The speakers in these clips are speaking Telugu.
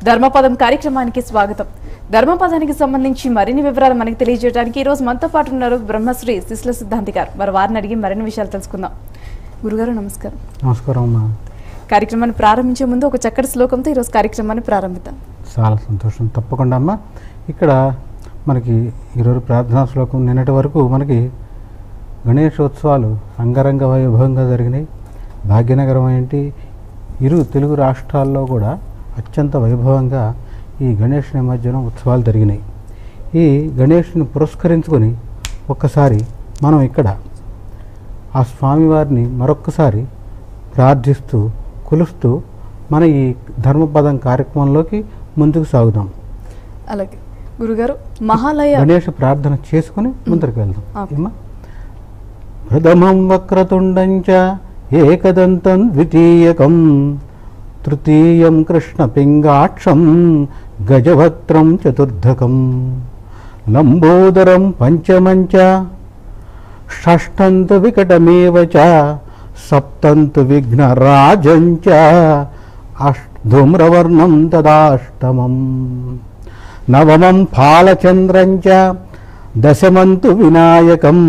ధర్మపదం కార్యక్రమానికి స్వాగతం ధర్మపదానికి సంబంధించి మరిన్ని వివరాలు మనకి తెలియజేయడానికి ఈ రోజు మనతో పాటు ఉన్నారు బ్రహ్మశ్రీ శిశుల సిద్ధాంతి గారు మరి వారిని అడిగి మరిన్ని విషయాలు తెలుసుకుందాం గురుగారు నమస్కారం నమస్కారం అమ్మా కార్యక్రమాన్ని ప్రారంభించే ముందు ఒక చక్కటి శ్లోకంతో ఈరోజు కార్యక్రమాన్ని ప్రారంభిద్దాం చాలా సంతోషం తప్పకుండా అమ్మా ఇక్కడ మనకి ఈరోజు ప్రార్థనా శ్లోకం నిన్నటి వరకు మనకి గణేశోత్సవాలు అంగరంగ వైభవంగా జరిగినాయి భాగ్యనగరం ఏంటి ఇరు తెలుగు రాష్ట్రాల్లో కూడా అత్యంత వైభవంగా ఈ గణేష్ నిమజ్జనం ఉత్సవాలు జరిగినాయి ఈ గణేష్ని పురస్కరించుకొని ఒక్కసారి మనం ఇక్కడ ఆ స్వామివారిని మరొక్కసారి ప్రార్థిస్తూ కొలుస్తూ మన ఈ ధర్మపదం కార్యక్రమంలోకి ముందుకు సాగుదాం అలాగే గురుగారు మహాలయ గణేష ప్రార్థన చేసుకుని ముందరికి వెళ్దాం ఓకే. ఏమ్మా? ప్రథమం వక్రతుండంచ ఏకదంతం ద్వితీయకం తృతీయం కృష్ణపింగాక్షం గజవక్త్రం చతుర్థకం లంబోదరం పంచమంచ షష్టంతు వికటమేవ చ సప్తంతు విఘ్నరాజంచ అష్ ధూమ్రవర్ణం తదాష్టమం నవమం ఫాలచంద్రంచ దశమంతు వినాయకం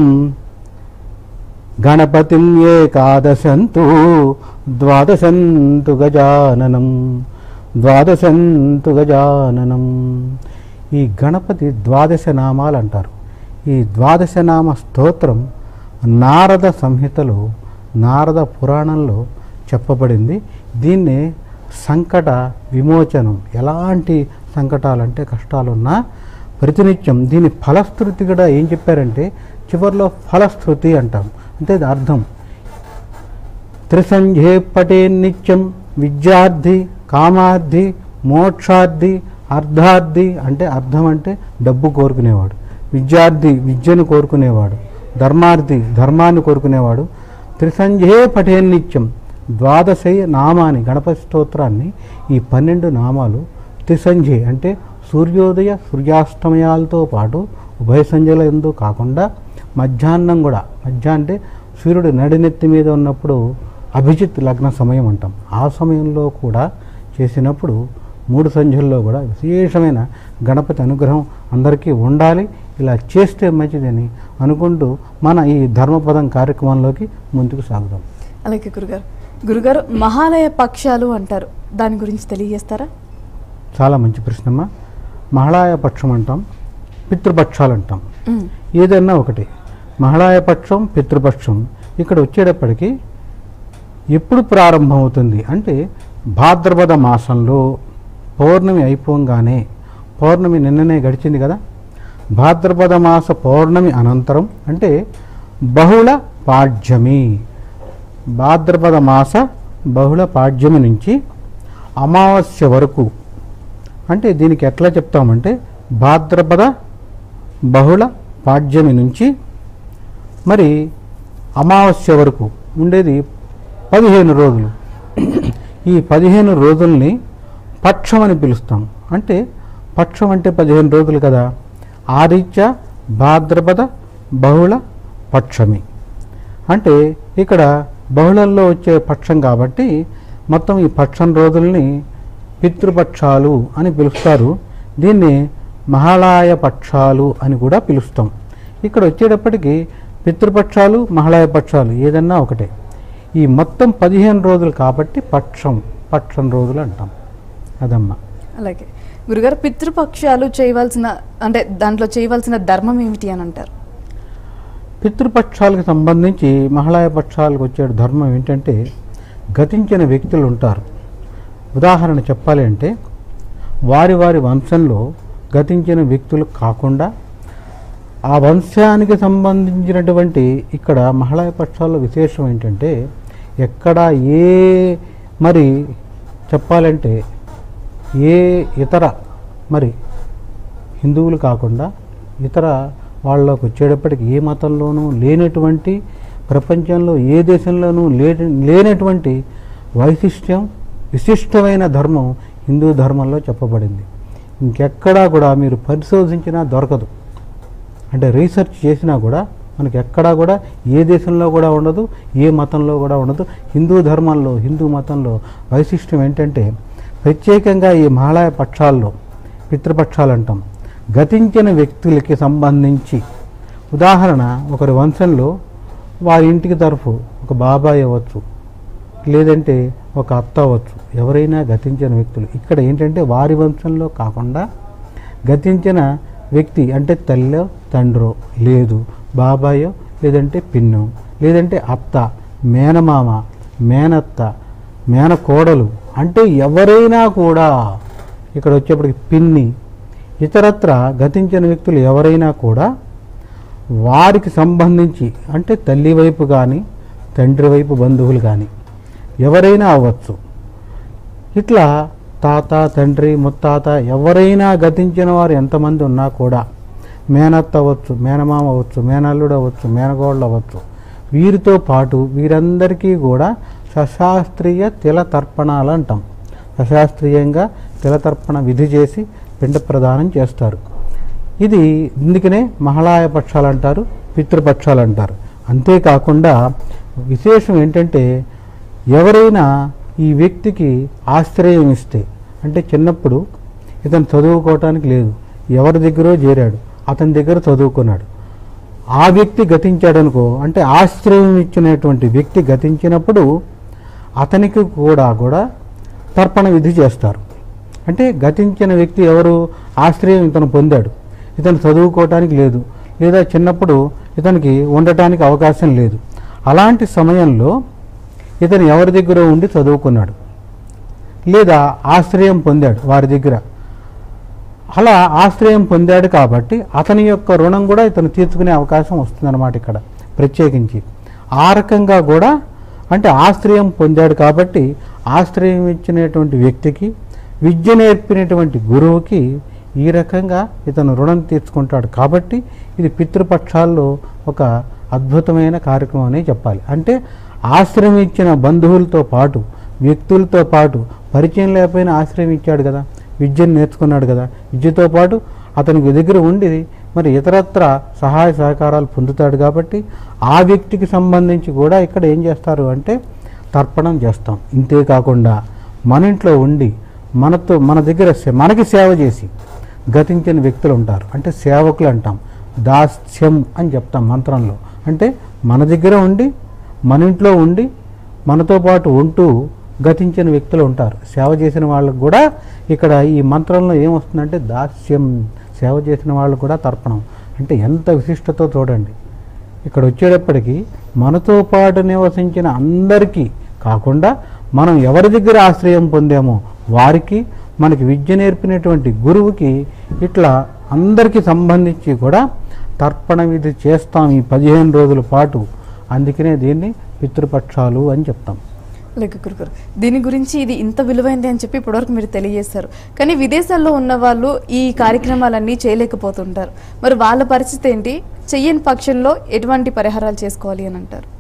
గణపతిం ఏకాదశంతు ద్వాదశంతు గజాననం ద్వాదశంతు గజాననం ఈ గణపతి ద్వాదశ నామాలు అంటారు ఈ ద్వాదశ నామ స్తోత్రం నారద సంహితలో నారద పురాణంలో చెప్పబడింది దీన్ని సంకట విమోచనం ఎలాంటి సంకటాలంటే కష్టాలున్నా ప్రతినిత్యం దీని ఫలశ్రుతి కూడా ఏం చెప్పారంటే చివరిలో ఫలశ్రుతి అంటాం అంటే ఇది అర్థం త్రిసంధ్యే పటే నిత్యం విద్యార్థి కామార్థి మోక్షార్థి అర్ధార్థి అంటే అర్థం అంటే డబ్బు కోరుకునేవాడు విద్యార్థి విద్యను కోరుకునేవాడు ధర్మార్థి ధర్మాన్ని కోరుకునేవాడు త్రిసంధ్యే పటే నిత్యం ద్వాదశై నామాని గణపతి స్తోత్రాన్ని ఈ పన్నెండు నామాలు త్రిసంధ్యే అంటే సూర్యోదయ సూర్యాస్తమయాలతో పాటు ఉభయ సంధ్యల ఎందు కాకుండా మధ్యాహ్నం కూడా మధ్య అంటే సూర్యుడు నడినెత్తి మీద ఉన్నప్పుడు అభిజిత్ లగ్న సమయం అంటాం ఆ సమయంలో కూడా చేసినప్పుడు మూడు సంధ్యల్లో కూడా విశేషమైన గణపతి అనుగ్రహం అందరికీ ఉండాలి ఇలా చేస్తే మంచిదని అనుకుంటూ మన ఈ ధర్మపదం కార్యక్రమంలోకి ముందుకు సాగుదాం అలాగే గురుగారు గురుగారు మహాలయ పక్షాలు అంటారు దాని గురించి తెలియజేస్తారా చాలా మంచి ప్రశ్నమ్మా మహళాయ పక్షం అంటాం పితృపక్షాలు అంటాం ఉమ్, ఏదన్నా ఒకటి మహళాయ పక్షం పితృపక్షం ఇక్కడ వచ్చేటప్పటికి ఎప్పుడు ప్రారంభమవుతుంది అంటే భాద్రపద మాసంలో పౌర్ణమి అయిపోగానే పౌర్ణమి నిన్ననే గడిచింది కదా భాద్రపద మాస పౌర్ణమి అనంతరం అంటే బహుళ పాడ్యమి భాద్రపద మాస బహుళ పాడ్యమి నుంచి అమావాస్య వరకు అంటే దీనికి ఎట్లా చెప్తామంటే భాద్రపద బహుళ పాడ్యమి నుంచి మరి అమావాస్య వరకు ఉండేది పదిహేను రోజులు ఈ పదిహేను రోజుల్ని పక్షం అని పిలుస్తాం అంటే పక్షం అంటే పదిహేను రోజులు కదా ఆ రీత్యా భాద్రపద బహుళ పక్షమి అంటే ఇక్కడ బహుళల్లో వచ్చే పక్షం కాబట్టి మొత్తం ఈ పక్షం రోజుల్ని పితృపక్షాలు అని పిలుస్తారు దీన్ని మహాళాయ పక్షాలు అని కూడా పిలుస్తాం ఇక్కడ వచ్చేటప్పటికి పితృపక్షాలు మహాళాయ పక్షాలు ఏదన్నా ఒకటే ఈ మొత్తం పదిహేను రోజులు కాబట్టి పక్షం పక్షం రోజులు అంటాం అదమ్మా అలాగే గురుగారు పితృపక్షాలు చేయవలసిన అంటే దాంట్లో చేయవలసిన ధర్మం ఏమిటి అని అంటారు పితృపక్షాలకు సంబంధించి మహాళాయ పక్షాలకు వచ్చే ధర్మం ఏంటంటే గతించిన వ్యక్తులు ఉంటారు ఉదాహరణ చెప్పాలి అంటే వారి వారి వంశంలో గతించిన వ్యక్తులు కాకుండా ఆ వంశానికి సంబంధించినటువంటి ఇక్కడ మహిళా పక్షాల్లో విశేషం ఏంటంటే ఎక్కడ ఏ మరి చెప్పాలంటే ఏ ఇతర మరి హిందువులు కాకుండా ఇతర వాళ్ళకు వచ్చేటప్పటికి ఏ మతంలోనూ లేనటువంటి ప్రపంచంలో ఏ దేశంలోనూ లే లేనటువంటి వైశిష్ట్యం విశిష్టమైన ధర్మం హిందూ ధర్మంలో చెప్పబడింది ఇంకెక్కడా కూడా మీరు పరిశోధించినా దొరకదు అంటే రీసెర్చ్ చేసినా కూడా మనకి ఎక్కడా కూడా ఏ దేశంలో కూడా ఉండదు ఏ మతంలో కూడా ఉండదు హిందూ ధర్మంలో హిందూ మతంలో వైశిష్ట్యం ఏంటంటే ప్రత్యేకంగా ఈ మహాళయ పక్షాల్లో పితృపక్షాలు అంటాం గతించిన వ్యక్తులకి సంబంధించి ఉదాహరణ ఒకరి వంశంలో వారి ఇంటికి తరఫు ఒక బాబాయ్ అవ్వచ్చు లేదంటే ఒక అత్త అవ్వచ్చు ఎవరైనా గతించిన వ్యక్తులు ఇక్కడ ఏంటంటే వారి వంశంలో కాకుండా గతించిన వ్యక్తి అంటే తల్లో తండ్రో లేదు బాబాయో లేదంటే పిన్నో లేదంటే అత్త మేనమామ మేనత్త మేనకోడలు అంటే ఎవరైనా కూడా ఇక్కడ వచ్చేప్పటికి పిన్ని ఇతరత్ర గతించిన వ్యక్తులు ఎవరైనా కూడా వారికి సంబంధించి అంటే తల్లి వైపు కానీ తండ్రి వైపు బంధువులు కానీ ఎవరైనా అవ్వచ్చు ఇట్లా తాత తండ్రి ముత్తాత ఎవరైనా గతించిన వారు ఎంతమంది ఉన్నా కూడా మేనత్త అవ్వచ్చు మేనమామ అవ్వచ్చు మేనల్లుడు అవ్వచ్చు మేనగోళ్ళు అవ్వచ్చు వీరితో పాటు వీరందరికీ కూడా సశాస్త్రీయ తిల తర్పణాలు అంటాం సశాస్త్రీయంగా తిల తర్పణ విధి చేసి పిండ ప్రదానం చేస్తారు ఇది ఇందుకనే మహళాయ పక్షాలు అంటారు పితృపక్షాలు అంటారు అంతేకాకుండా విశేషం ఏంటంటే ఎవరైనా ఈ వ్యక్తికి ఆశ్రయం ఇస్తే అంటే చిన్నప్పుడు ఇతను చదువుకోవటానికి లేదు ఎవరి దగ్గరో చేరాడు అతని దగ్గర చదువుకున్నాడు ఆ వ్యక్తి గతించాడనుకో అంటే ఆశ్రయం ఇచ్చినటువంటి వ్యక్తి గతించినప్పుడు అతనికి కూడా కూడా తర్పణ విధి చేస్తారు అంటే గతించిన వ్యక్తి ఎవరు ఆశ్రయం ఇతను పొందాడు ఇతను చదువుకోవటానికి లేదు లేదా చిన్నప్పుడు ఇతనికి ఉండటానికి అవకాశం లేదు అలాంటి సమయంలో ఇతను ఎవరి దగ్గర ఉండి చదువుకున్నాడు లేదా ఆశ్రయం పొందాడు వారి దగ్గర అలా ఆశ్రయం పొందాడు కాబట్టి అతని యొక్క రుణం కూడా ఇతను తీర్చుకునే అవకాశం వస్తుందన్నమాట ఇక్కడ ప్రత్యేకించి ఆ రకంగా కూడా అంటే ఆశ్రయం పొందాడు కాబట్టి ఆశ్రయం ఇచ్చినటువంటి వ్యక్తికి విద్య నేర్పినటువంటి గురువుకి ఈ రకంగా ఇతను రుణం తీర్చుకుంటాడు కాబట్టి ఇది పితృపక్షాల్లో ఒక అద్భుతమైన కార్యక్రమం అనే చెప్పాలి అంటే ఆశ్రయం ఇచ్చిన బంధువులతో పాటు వ్యక్తులతో పాటు పరిచయం లేకపోయినా ఆశ్రయం ఇచ్చాడు కదా విద్యను నేర్చుకున్నాడు కదా విద్యతో పాటు అతనికి దగ్గర ఉండి మరి ఇతరత్ర సహాయ సహకారాలు పొందుతాడు కాబట్టి ఆ వ్యక్తికి సంబంధించి కూడా ఇక్కడ ఏం చేస్తారు అంటే తర్పణం చేస్తాం ఇంతే కాకుండా మన ఇంట్లో ఉండి మనతో మన దగ్గర సే- మనకి సేవ చేసి గతించిన వ్యక్తులు ఉంటారు అంటే సేవకులు అంటాం దాస్యం అని చెప్తాం మంత్రంలో అంటే మన దగ్గర ఉండి మన ఇంట్లో ఉండి మనతో పాటు ఉంటూ గతించిన వ్యక్తులు ఉంటారు సేవ చేసిన వాళ్ళకు కూడా ఇక్కడ ఈ మంత్రంలో ఏమొస్తుందంటే దాస్యం సేవ చేసిన వాళ్ళకు కూడా తర్పణం అంటే ఎంత విశిష్టతో చూడండి ఇక్కడ వచ్చేటప్పటికి మనతో పాటు నివసించిన అందరికీ కాకుండా మనం ఎవరి దగ్గర ఆశ్రయం పొందామో వారికి మనకి విద్య నేర్పినటువంటి గురువుకి ఇట్లా అందరికీ సంబంధించి కూడా తర్పణ విధి చేస్తాం ఈ పదిహేను రోజుల పాటు అందుకనే దీన్ని పితృపక్షాలు అని చెప్తాం లెక్క గురుగారు దీని గురించి ఇది ఇంత విలువైంది అని చెప్పి ఇప్పటివరకు మీరు తెలియజేశారు కానీ విదేశాల్లో ఉన్న వాళ్ళు ఈ కార్యక్రమాలన్నీ చేయలేకపోతుంటారు మరి వాళ్ళ పరిస్థితి ఏంటి చెయ్యని పక్షంలో ఎటువంటి పరిహారాలు చేసుకోవాలి అని అంటారు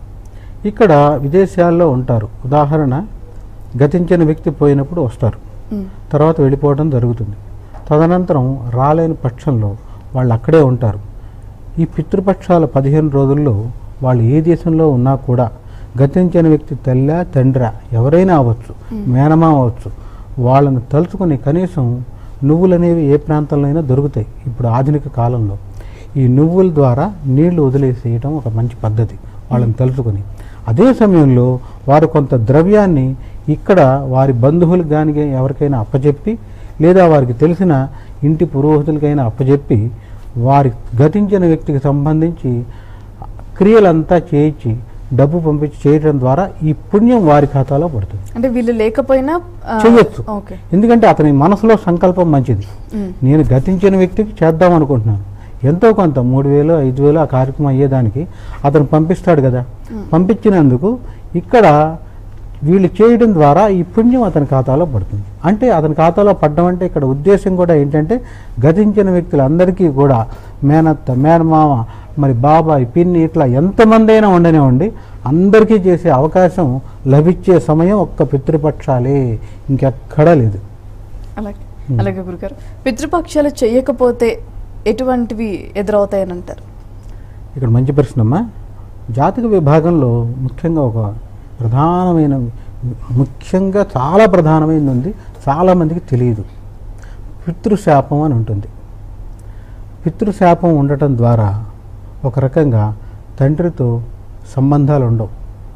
ఇక్కడ విదేశాల్లో ఉంటారు ఉదాహరణ గతించిన వ్యక్తి పోయినప్పుడు వస్తారు ఉమ్, తర్వాత వెళ్ళిపోవడం జరుగుతుంది తదనంతరం రాలేని పక్షంలో వాళ్ళు అక్కడే ఉంటారు ఈ పితృపక్షాల పదిహేను రోజుల్లో వాళ్ళు ఏ దేశంలో ఉన్నా కూడా గతించిన వ్యక్తి తెల్ల తండ్ర ఎవరైనా అవ్వచ్చు మేనమా అవ్వచ్చు వాళ్ళని తలుచుకొని కనీసం నువ్వులు అనేవి ఏ ప్రాంతంలో అయినా దొరుకుతాయి ఇప్పుడు ఆధునిక కాలంలో ఈ నువ్వుల ద్వారా నీళ్లు వదిలేసేయటం ఒక మంచి పద్ధతి వాళ్ళని తలుచుకొని అదే సమయంలో వారు కొంత ద్రవ్యాన్ని ఇక్కడ వారి బంధువులకు కానీ ఎవరికైనా అప్పచెప్పి లేదా వారికి తెలిసిన ఇంటి పురోహితులకైనా అప్పచెప్పి వారి గతించిన వ్యక్తికి సంబంధించి క్రియలంతా చేయించి డబ్బు పంపించి చేయడం ద్వారా ఈ పుణ్యం వారి ఖాతాలో పడుతుంది అంటే వీళ్ళు లేకపోయినా ఆ, చెయ్యొచ్చు ఓకే ఎందుకంటే అతని మనసులో సంకల్పం మంచిది ఉమ్, నేను గతించిన వ్యక్తికి చేద్దాం అనుకుంటున్నాను ఎంతో కొంత మూడు వేలు ఐదు వేలు ఆ కార్యక్రమం అయ్యేదానికి అతను పంపిస్తాడు కదా పంపించినందుకు ఇక్కడ వీళ్ళు చేయడం ద్వారా ఈ పుణ్యం అతని ఖాతాలో పడుతుంది అంటే అతని ఖాతాలో పడ్డం అంటే ఇక్కడ ఉద్దేశం కూడా ఏంటంటే గతించిన వ్యక్తులందరికీ కూడా మేనత్త మేనమామ మరి బాబాయ్ పిన్ని ఇట్లా ఎంతమంది అయినా ఉండనివ్వండి అందరికీ చేసే అవకాశం లభించే సమయం ఒక్క పితృపక్షాలే ఇంకెక్కడా లేదు అలాగే అలాగే గురుగారు పితృపక్షాలు చేయకపోతే ఎటువంటివి ఎదురవుతాయని అంటారు ఇక్కడ మంచి ప్రశ్న అమ్మా జాతక విభాగంలో ముఖ్యంగా ఒక ప్రధానమైన ముఖ్యంగా చాలా ప్రధానమైనది ఉంది చాలామందికి తెలియదు పితృశాపం అని ఉంటుంది పితృశాపం ఉండటం ద్వారా ఒక రకంగా తండ్రితో సంబంధాలు ఉండవు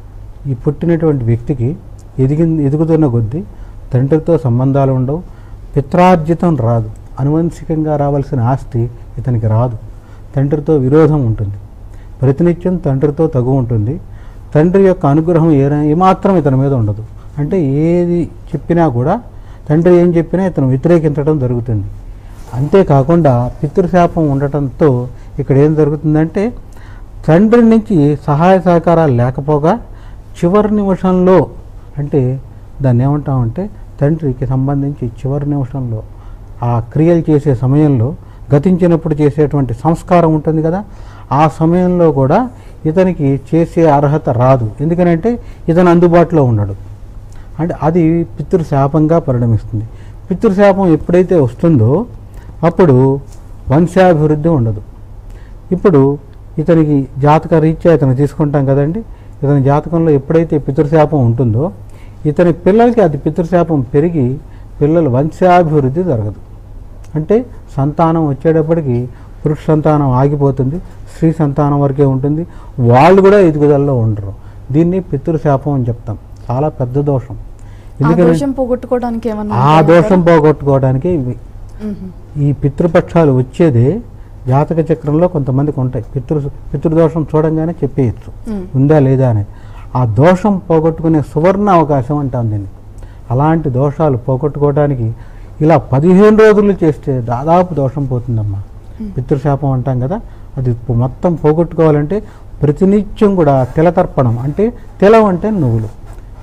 ఈ పుట్టినటువంటి వ్యక్తికి ఎదిగి ఎదుగుతున్న కొద్దీ తండ్రితో సంబంధాలు ఉండవు పిత్రార్జితం రాదు అనువంశికంగా రావాల్సిన ఆస్తి ఇతనికి రాదు తండ్రితో విరోధం ఉంటుంది ప్రతినిత్యం తండ్రితో తగు ఉంటుంది తండ్రి యొక్క అనుగ్రహం ఏ ఏమాత్రం ఇతని మీద ఉండదు అంటే ఏది చెప్పినా కూడా తండ్రి ఏం చెప్పినా ఇతను వ్యతిరేకించడం జరుగుతుంది అంతేకాకుండా పితృశాపం ఉండటంతో ఇక్కడ ఏం జరుగుతుందంటే తండ్రి నుంచి సహాయ సహకారాలు లేకపోగా చివరి నిమిషంలో అంటే దాన్ని ఏమంటామంటే తండ్రికి సంబంధించి చివరి నిమిషంలో ఆ క్రియలు చేసే సమయంలో గతించినప్పుడు చేసేటువంటి సంస్కారం ఉంటుంది కదా ఆ సమయంలో కూడా ఇతనికి చేసే అర్హత రాదు ఎందుకనంటే ఇతను అందుబాటులో ఉండడు అంటే అది పితృశాపంగా పరిణమిస్తుంది పితృశాపం ఎప్పుడైతే వస్తుందో అప్పుడు వంశాభివృద్ధి ఉండదు ఇప్పుడు ఇతనికి జాతక రీత్యా ఇతను తీసుకుంటాం కదండి ఇతని జాతకంలో ఎప్పుడైతే పితృశాపం ఉంటుందో ఇతని పిల్లలకి అది పితృశాపం పెరిగి పిల్లల వంశాభివృద్ధి జరగదు అంటే సంతానం వచ్చేటప్పటికి పురుష సంతానం ఆగిపోతుంది స్త్రీ సంతానం వరకే ఉంటుంది వాళ్ళు కూడా ఎదుగుదలలో ఉండరు దీన్ని పితృశాపం అని చెప్తాం చాలా పెద్ద దోషం ఆ ఎందుకంటే దోషం పోగొట్టుకోవడానికి ఏమన్నా ఆ ఉంటాయా దోషం సార్? పోగొట్టుకోవడానికి ఇవి మ్మ్. ఈ పితృపక్షాలు వచ్చేదే జాతక చక్రంలో కొంతమందికి ఉంటాయి పితృ పితృదోషం చూడంగానే చెప్పేయచ్చు మ్మ్. ఉందా లేదా అనేది ఆ దోషం పోగొట్టుకునే సువర్ణ అవకాశం అంటాం దీన్ని అలాంటి దోషాలు పోగొట్టుకోవడానికి ఇలా పదిహేను రోజులు చేస్తే దాదాపు దోషం పోతుందమ్మా పితృశాపం అంటాం కదా అది పో- మొత్తం పోగొట్టుకోవాలంటే ప్రతినిత్యం కూడా తిలతర్పణం అంటే తిలం అంటే నువ్వులు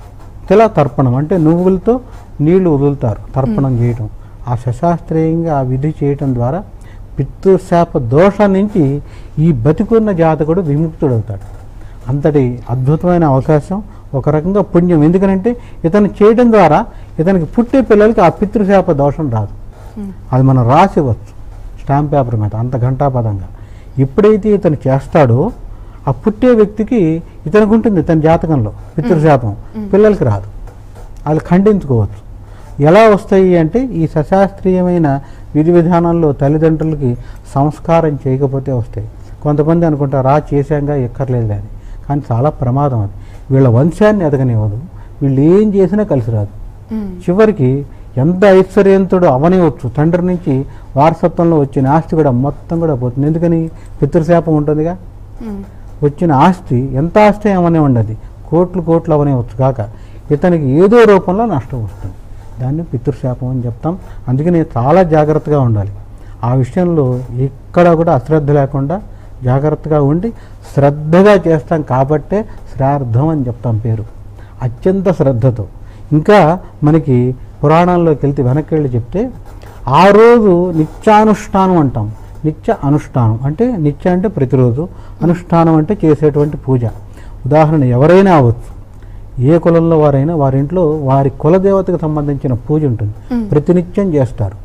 తిల తర్పణం అంటే నువ్వులతో నీళ్లు వదులుతారు తర్పణం చేయటం ఆ శశాస్త్రీయంగా ఆ విధి చేయటం ద్వారా పితృశాప దోషం నుంచి ఈ బతికున్న జాతకుడు విముక్తుడవుతాడు అంతటి అద్భుతమైన అవకాశం ఒక రకంగా పుణ్యం ఎందుకనంటే ఇతను చేయడం ద్వారా ఇతనికి పుట్టే పిల్లలకి ఆ పితృశాప దోషం రాదు మ్మ్. అది మనం రాసివచ్చు స్టాంప్ పేపర్ మీద అంత ఘంటాపదంగా ఎప్పుడైతే ఇతను చేస్తాడో ఆ పుట్టే వ్యక్తికి ఇతనికి ఉంటుంది ఇతని జాతకంలో పితృశాపం పిల్లలకి రాదు అది ఖండించుకోవచ్చు ఎలా వస్తాయి అంటే ఈ సశాస్త్రీయమైన విధి విధానంలో తల్లిదండ్రులకి సంస్కారం చేయకపోతే వస్తాయి కొంతమంది అనుకుంటారు రా చేశాంగా ఎక్కర్లేదు అని కానీ చాలా ప్రమాదం అది వీళ్ళ వంశాన్ని ఎదగనివ్వదు వీళ్ళు ఏం చేసినా కలిసి రాదు మ్మ్. చివరికి ఎంత ఐశ్వర్యంతుడు అవనివచ్చు తండ్రి నుంచి వారసత్వంలో వచ్చిన ఆస్తి కూడా మొత్తం కూడా పోతుంది ఎందుకని పితృశాపం ఉంటుందిగా మ్మ్. వచ్చిన ఆస్తి ఎంత ఆస్తి అవనే ఉండదు కోట్లు కోట్లు అవనేవచ్చు కాక ఇతనికి ఏదో రూపంలో నష్టం వస్తుంది దాన్ని పితృశాపం అని చెప్తాం అందుకని చాలా జాగ్రత్తగా ఉండాలి ఆ విషయంలో ఎక్కడ కూడా అశ్రద్ధ లేకుండా జాగ్రత్తగా ఉండి శ్రద్ధగా చేస్తాం కాబట్టే శ్రార్థం అని చెప్తాం పేరు అత్యంత శ్రద్ధతో ఇంకా మనకి పురాణాల్లోకి వెళ్తే వెనక్కి వెళ్ళి చెప్తే ఆ రోజు నిత్యానుష్ఠానం అంటాం నిత్య అనుష్ఠానం అంటే నిత్య అంటే ప్రతిరోజు అనుష్ఠానం అంటే చేసేటువంటి పూజ ఉదాహరణ ఎవరైనా అవ్వచ్చు ఏ కులంలో వారైనా వారి ఇంట్లో వారి కులదేవతకు సంబంధించిన పూజ ఉంటుంది మ్మ్. ప్రతినిత్యం చేస్తారు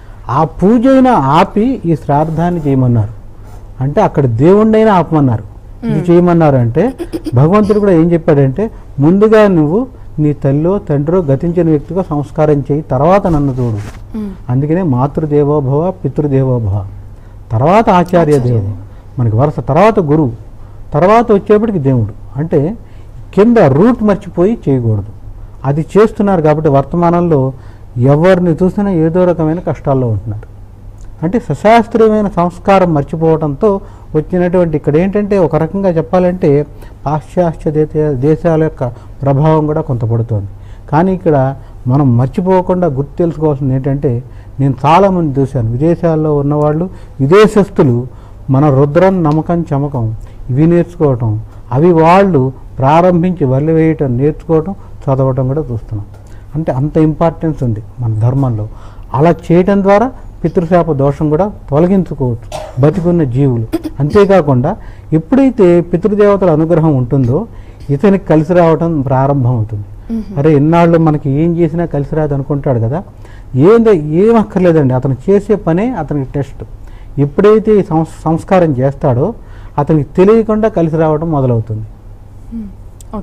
ఆ పూజ అయినా ఆపి ఈ శ్రార్థాన్ని చేయమన్నారు అంటే అక్కడ దేవుణ్ణైనా ఆపమన్నారు ఇది చేయమన్నారు అంటే భగవంతుడు కూడా ఏం చెప్పాడంటే ముందుగా నువ్వు నీ తల్లిలో తండ్రో గతించిన వ్యక్తిగా సంస్కారం చేయి తర్వాత నన్ను చూడు మ్మ్. అందుకనే మాతృదేవోభవ పితృదేవోభవ తర్వాత ఆచార్య దేవుడు మనకి వరుస తర్వాత గురువు తర్వాత వచ్చేప్పటికి దేవుడు అంటే కింద రూట్ మర్చిపోయి చేయకూడదు అది చేస్తున్నారు కాబట్టి వర్తమానంలో ఎవరిని చూసినా ఏదో రకమైన కష్టాల్లో ఉంటున్నారు అంటే సశాస్త్రీయమైన సంస్కారం మర్చిపోవడంతో వచ్చినటువంటి ఇక్కడ ఏంటంటే ఒక రకంగా చెప్పాలంటే పాశ్చాత్య దేశ- దేశాల యొక్క ప్రభావం కూడా కొంత పడుతోంది కానీ ఇక్కడ మనం మర్చిపోకుండా గుర్తు తెలుసుకోవాల్సింది ఏంటంటే నేను చాలామంది చూశాను విదేశాల్లో ఉన్నవాళ్ళు విదేశస్తులు మన రుద్రం నమ్మకం చమకం ఇవి నేర్చుకోవటం అవి వాళ్ళు ప్రారంభించి వల్లి వేయటం నేర్చుకోవటం చదవటం కూడా చూస్తున్నాం అంటే అంత ఇంపార్టెన్స్ ఉంది మన ధర్మంలో అలా చేయటం ద్వారా పితృశాప దోషం కూడా తొలగించుకోవచ్చు బతికున్న జీవులు అంతేకాకుండా ఎప్పుడైతే పితృదేవతల అనుగ్రహం ఉంటుందో ఇతనికి కలిసి రావటం ప్రారంభం అవుతుంది మ్మ్. అరే ఇన్నాళ్ళు మనకి ఏం చేసినా కలిసి రాదు అనుకుంటాడు కదా ఏందో ఏం అక్కర్లేదండి అతను చేసే పనే అతనికి టెస్ట్ ఎప్పుడైతే ఈ సంస్ సంస్కారం చేస్తాడో అతనికి తెలియకుండా కలిసి రావడం మొదలవుతుంది మ్మ్. ఓకే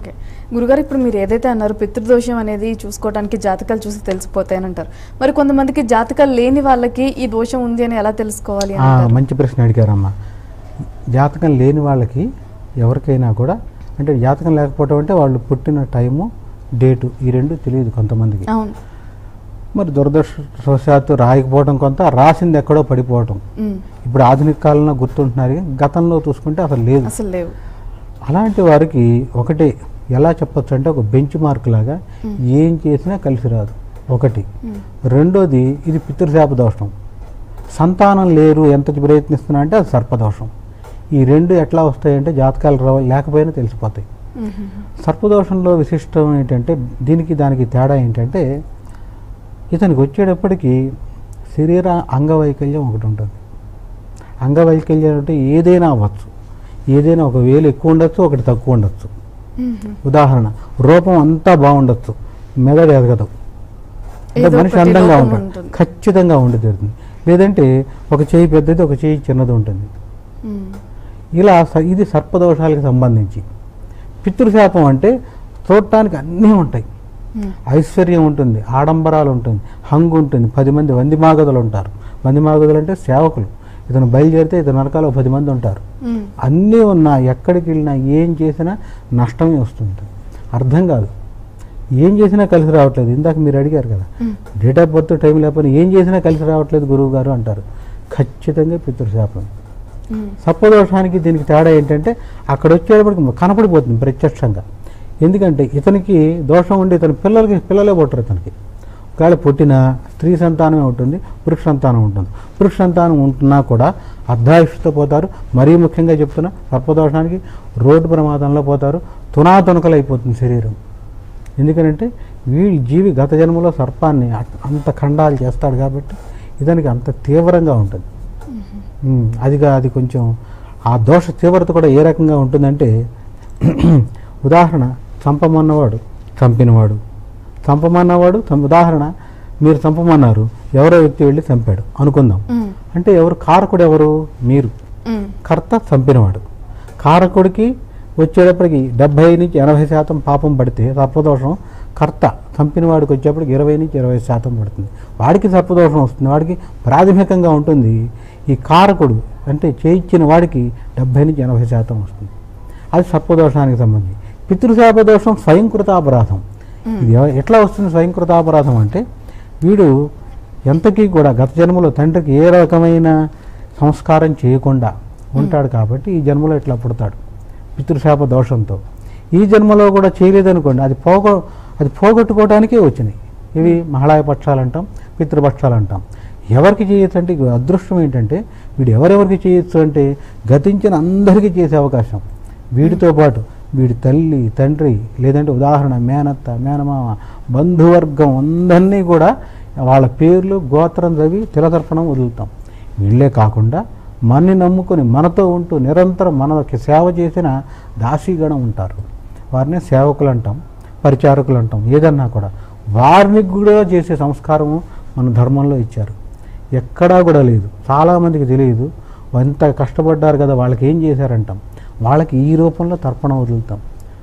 గురుగారు ఇప్పుడు మీరు ఏదైతే అన్నారో పితృదోషం అనేది చూసుకోవడానికి జాతకాలు చూసి తెలిసిపోతాయని అంటారు మరి కొంతమందికి జాతకాలు లేని వాళ్ళకి ఈ దోషం ఉంది అని ఎలా తెలుసుకోవాలి అని ఆ, అంటారు? మంచి ప్రశ్న అడిగారమ్మా జాతకం లేని వాళ్ళకి ఎవరికైనా కూడా అంటే జాతకం లేకపోవటం అంటే వాళ్ళు పుట్టిన టైము డేటు ఈ రెండు తెలియదు కొంతమందికి అవును మరి దురదృష్టవశాత్తు రాయకపోవడం కొంత రాసింది ఎక్కడో పడిపోవటం ఉమ్, ఇప్పుడు ఆధునిక కాలంలో గుర్తుంటున్నారు కానీ గతంలో చూసుకుంటే అసలు లేదు అసలు లేవు అలాంటి వారికి ఒకటే ఎలా చెప్పొచ్చు అంటే ఒక బెంచ్ మార్క్ లాగా ఏం చేసినా కలిసి రాదు ఒకటి ఉమ్, రెండోది ఇది పితృశాప దోషం సంతానం లేరు ఎంత ప్రయత్నిస్తున్నా అంటే అది సర్పదోషం ఈ రెండు ఎట్లా వస్తాయంటే జాతకాలు రావ లేకపోయినా తెలిసిపోతాయి ఉమ్, ఉమ్, సర్పదోషంలో విశిష్టం ఏంటంటే దీనికి దానికి తేడా ఏంటంటే ఇతనికి వచ్చేటప్పటికి శరీర అంగవైకల్యం ఒకటి ఉంటుంది అంగవైకల్యం అంటే ఏదైనా అవ్వచ్చు ఏదైనా ఒక వేలు ఎక్కువ ఉండొచ్చు ఒకటి తక్కువ ఉండొచ్చు ఉమ్, ఉమ్. ఉదాహరణ రూపం అంతా బాగుండొచ్చు మెదడు ఎదగదు అంటే ఏదో మనిషి ఒకటి అందంగా లోపం ఉంటాడు ఉంటుంది. ఖచ్చితంగా ఉండి తీరుతుంది లేదంటే ఒక చేయి పెద్దది ఒక చేయి చిన్నది ఉంటుంది ఉమ్, ఇలా స- ఇది సర్పదోషాలకు సంబంధించి పితృశాపం అంటే చూడటానికి అన్నీ ఉంటాయి ఉమ్, ఐశ్వర్యం ఉంటుంది ఆడంబరాలు ఉంటుంది హంగు ఉంటుంది పది మంది వందిమాగదులు ఉంటారు వందిమాగదులు అంటే సేవకులు ఇతను బయలుదేరితే ఇతను వెనకాల ఒక పది మంది ఉంటారు ఉమ్, అన్నీ ఉన్నా ఎక్కడికి వెళ్ళినా ఏం చేసినా నష్టమే వస్తుంది అర్థం కాదు ఏం చేసినా కలిసి రావట్లేదు ఇందాక మీరు అడిగారు కదా um, date of birth time లేకపోయినా ఏం చేసినా కలిసి రావట్లేదు గురువు గారు అంటారు ఖచ్చితంగా పితృశాపం ఉమ్, సర్పదోషానికి దీనికి తేడా ఏంటంటే అక్కడ వచ్చేటప్పటికి కనపడిపోతుంది ప్రత్యక్షంగా ఎందుకంటే ఇతనికి దోషం ఉండి ఇతని పిల్లలకి పిల్లలే పుట్టరు ఇతనికి ఒకవేళ పుట్టిన స్త్రీ సంతానమే ఉంటుంది పురుష సంతానం ఉంటుంది పురుష సంతానం ఉంటున్నా కూడా అర్ధాయుషతో పోతారు మరీ ముఖ్యంగా చెప్తున్నా సర్పదోషానికి రోడ్డు ప్రమాదంలో పోతారు తునాతునకలైపోతుంది శరీరం ఎందుకంటే వీడి జీవి గత జన్మలో సర్పాన్ని అ- అంత ఖండాలు చేస్తాడు కాబట్టి ఇతనికి అంత తీవ్రంగా ఉంటుంది ఉమ్, అదిగా అది కొంచెం ఆ దోష తీవ్రత కూడా ఏ రకంగా ఉంటుందంటే ఉదాహరణ చంపమన్నవాడు చంపినవాడు చంపమన్నవాడు చంప ఉదాహరణ మీరు చంపమన్నారు ఎవరో వ్యక్తి వెళ్ళి చంపాడు అనుకుందాం ఉమ్, అంటే ఎవరు కారకుడు ఎవరు మీరు ఉమ్, కర్త చంపినవాడు కారకుడికి వచ్చేటప్పటికి డెబ్భై నుంచి ఎనభై శాతం పాపం పడితే సర్పదోషం కర్త చంపినవాడికి వచ్చేప్పటికి ఇరవై నుంచి ఇరవై శాతం పడుతుంది వాడికి సర్పదోషం వస్తుంది వాడికి ప్రాథమికంగా ఉంటుంది ఈ కారకుడు అంటే చేయించిన వాడికి డెబ్భై నుంచి ఎనభై శాతం వస్తుంది అది సర్పదోషానికి సంబంధించి పితృశాపదోషం స్వయంకృతాపరాధం ఇది ఎవ- ఎట్లా వస్తుంది స్వయంకృతాపరాధం అంటే వీడు ఎంతకీ కూడా గత జన్మలో తండ్రికి ఏ రకమైన సంస్కారం చేయకుండా ఉంటాడు కాబట్టి ఈ జన్మలో ఇట్లా పుడతాడు పితృశాప దోషంతో ఈ జన్మలో కూడా చేయలేదనుకోండి అది పోగొ అది పోగొట్టుకోవడానికే వచ్చినాయి ఇవి మహాళాయ పక్షాలు అంటాం పితృపక్షాలు అంటాం ఎవరికి చేయొచ్చు అంటే ఇక అదృష్టం ఏంటంటే వీడు ఎవరెవరికి చేయొచ్చు అంటే గతించిన అందరికీ చేసే అవకాశం వీడితో పాటు వీడి తల్లి తండ్రి లేదంటే ఉదాహరణ మేనత్త మేనమామ బంధువర్గం అందరినీ కూడా వాళ్ళ పేర్లు గోత్రం చదివి తిలతర్పణం వదులుతాం వీళ్ళే కాకుండా మనని నమ్ముకొని మనతో ఉంటూ నిరంతరం మనకి సేవ చేసిన దాసీగణం ఉంటారు వారిని సేవకులు అంటాం పరిచారకులు అంటాం ఏదన్నా కూడా వారిని కూడా చేసే సంస్కారము మన ధర్మంలో ఇచ్చారు ఎక్కడా కూడా లేదు చాలామందికి తెలియదు ఎంత కష్టపడ్డారు కదా వాళ్ళకి ఏం చేశారంటాం వాళ్ళకి ఈ రూపంలో తర్పణం వదులుతాం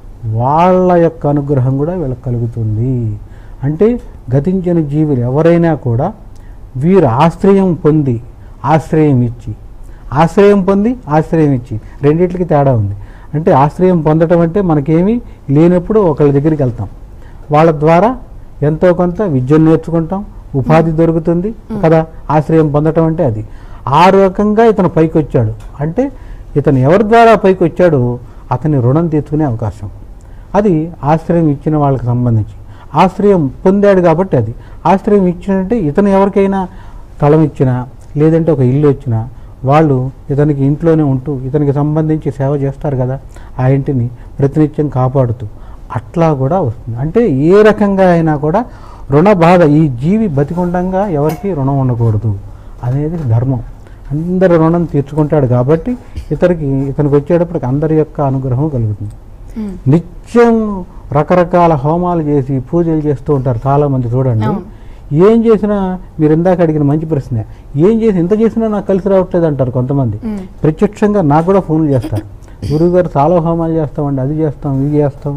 వాళ్ళ యొక్క అనుగ్రహం కూడా వీళ్ళకి కలుగుతుంది అంటే గతించిన జీవులు ఎవరైనా కూడా వీరు ఆశ్రయం పొంది ఆశ్రయం ఇచ్చి ఆశ్రయం పొంది ఆశ్రయం ఇచ్చి రెండిట్లకి తేడా ఉంది అంటే ఆశ్రయం పొందటం అంటే మనకేమీ లేనప్పుడు ఒకళ్ళ దగ్గరికి వెళ్తాం వాళ్ళ ద్వారా ఎంతో కొంత విద్యను నేర్చుకుంటాం ఉపాధి దొరుకుతుంది కదా ఆశ్రయం పొందటం అంటే అది ఆ రకంగా ఇతను పైకి వచ్చాడు అంటే ఇతను ఎవరి ద్వారా పైకి వచ్చాడో అతని రుణం తీర్చుకునే అవకాశం అది ఆశ్రయం ఇచ్చిన వాళ్ళకి సంబంధించి ఆశ్రయం పొందాడు కాబట్టి అది ఆశ్రయం ఇచ్చినంటే ఇతను ఎవరికైనా స్థలం ఇచ్చినా లేదంటే ఒక ఇల్లు ఇచ్చినా వాళ్ళు ఇతనికి ఇంట్లోనే ఉంటూ ఇతనికి సంబంధించి సేవ చేస్తారు కదా ఆ ఇంటిని ప్రతినిత్యం కాపాడుతూ అట్లా కూడా వస్తుంది అంటే ఏ రకంగా అయినా కూడా రుణ బాధ ఈ జీవి బతికుండంగా ఎవరికి రుణం ఉండకూడదు అనేది ధర్మం అందరి రుణం తీర్చుకుంటాడు కాబట్టి ఇతనికి ఇతనికి వచ్చేటప్పటికి అందరి యొక్క అనుగ్రహం కలుగుతుంది ఉమ్, నిత్యం రకరకాల హోమాలు చేసి పూజలు చేస్తూ ఉంటారు చాలామంది చూడండి అవును. ఏం చేసినా మీరు ఇందాక అడిగిన మంచి ప్రశ్న ఏం చేసి ఇంత చేసినా నాకు కలిసి రావట్లేదు అంటారు కొంతమంది ఉమ్, ప్రత్యక్షంగా నాకు కూడా ఫోన్లు చేస్తారు గురువుగారు చాలా హోమాలు చేస్తామండి అది చేస్తాం ఇది చేస్తాం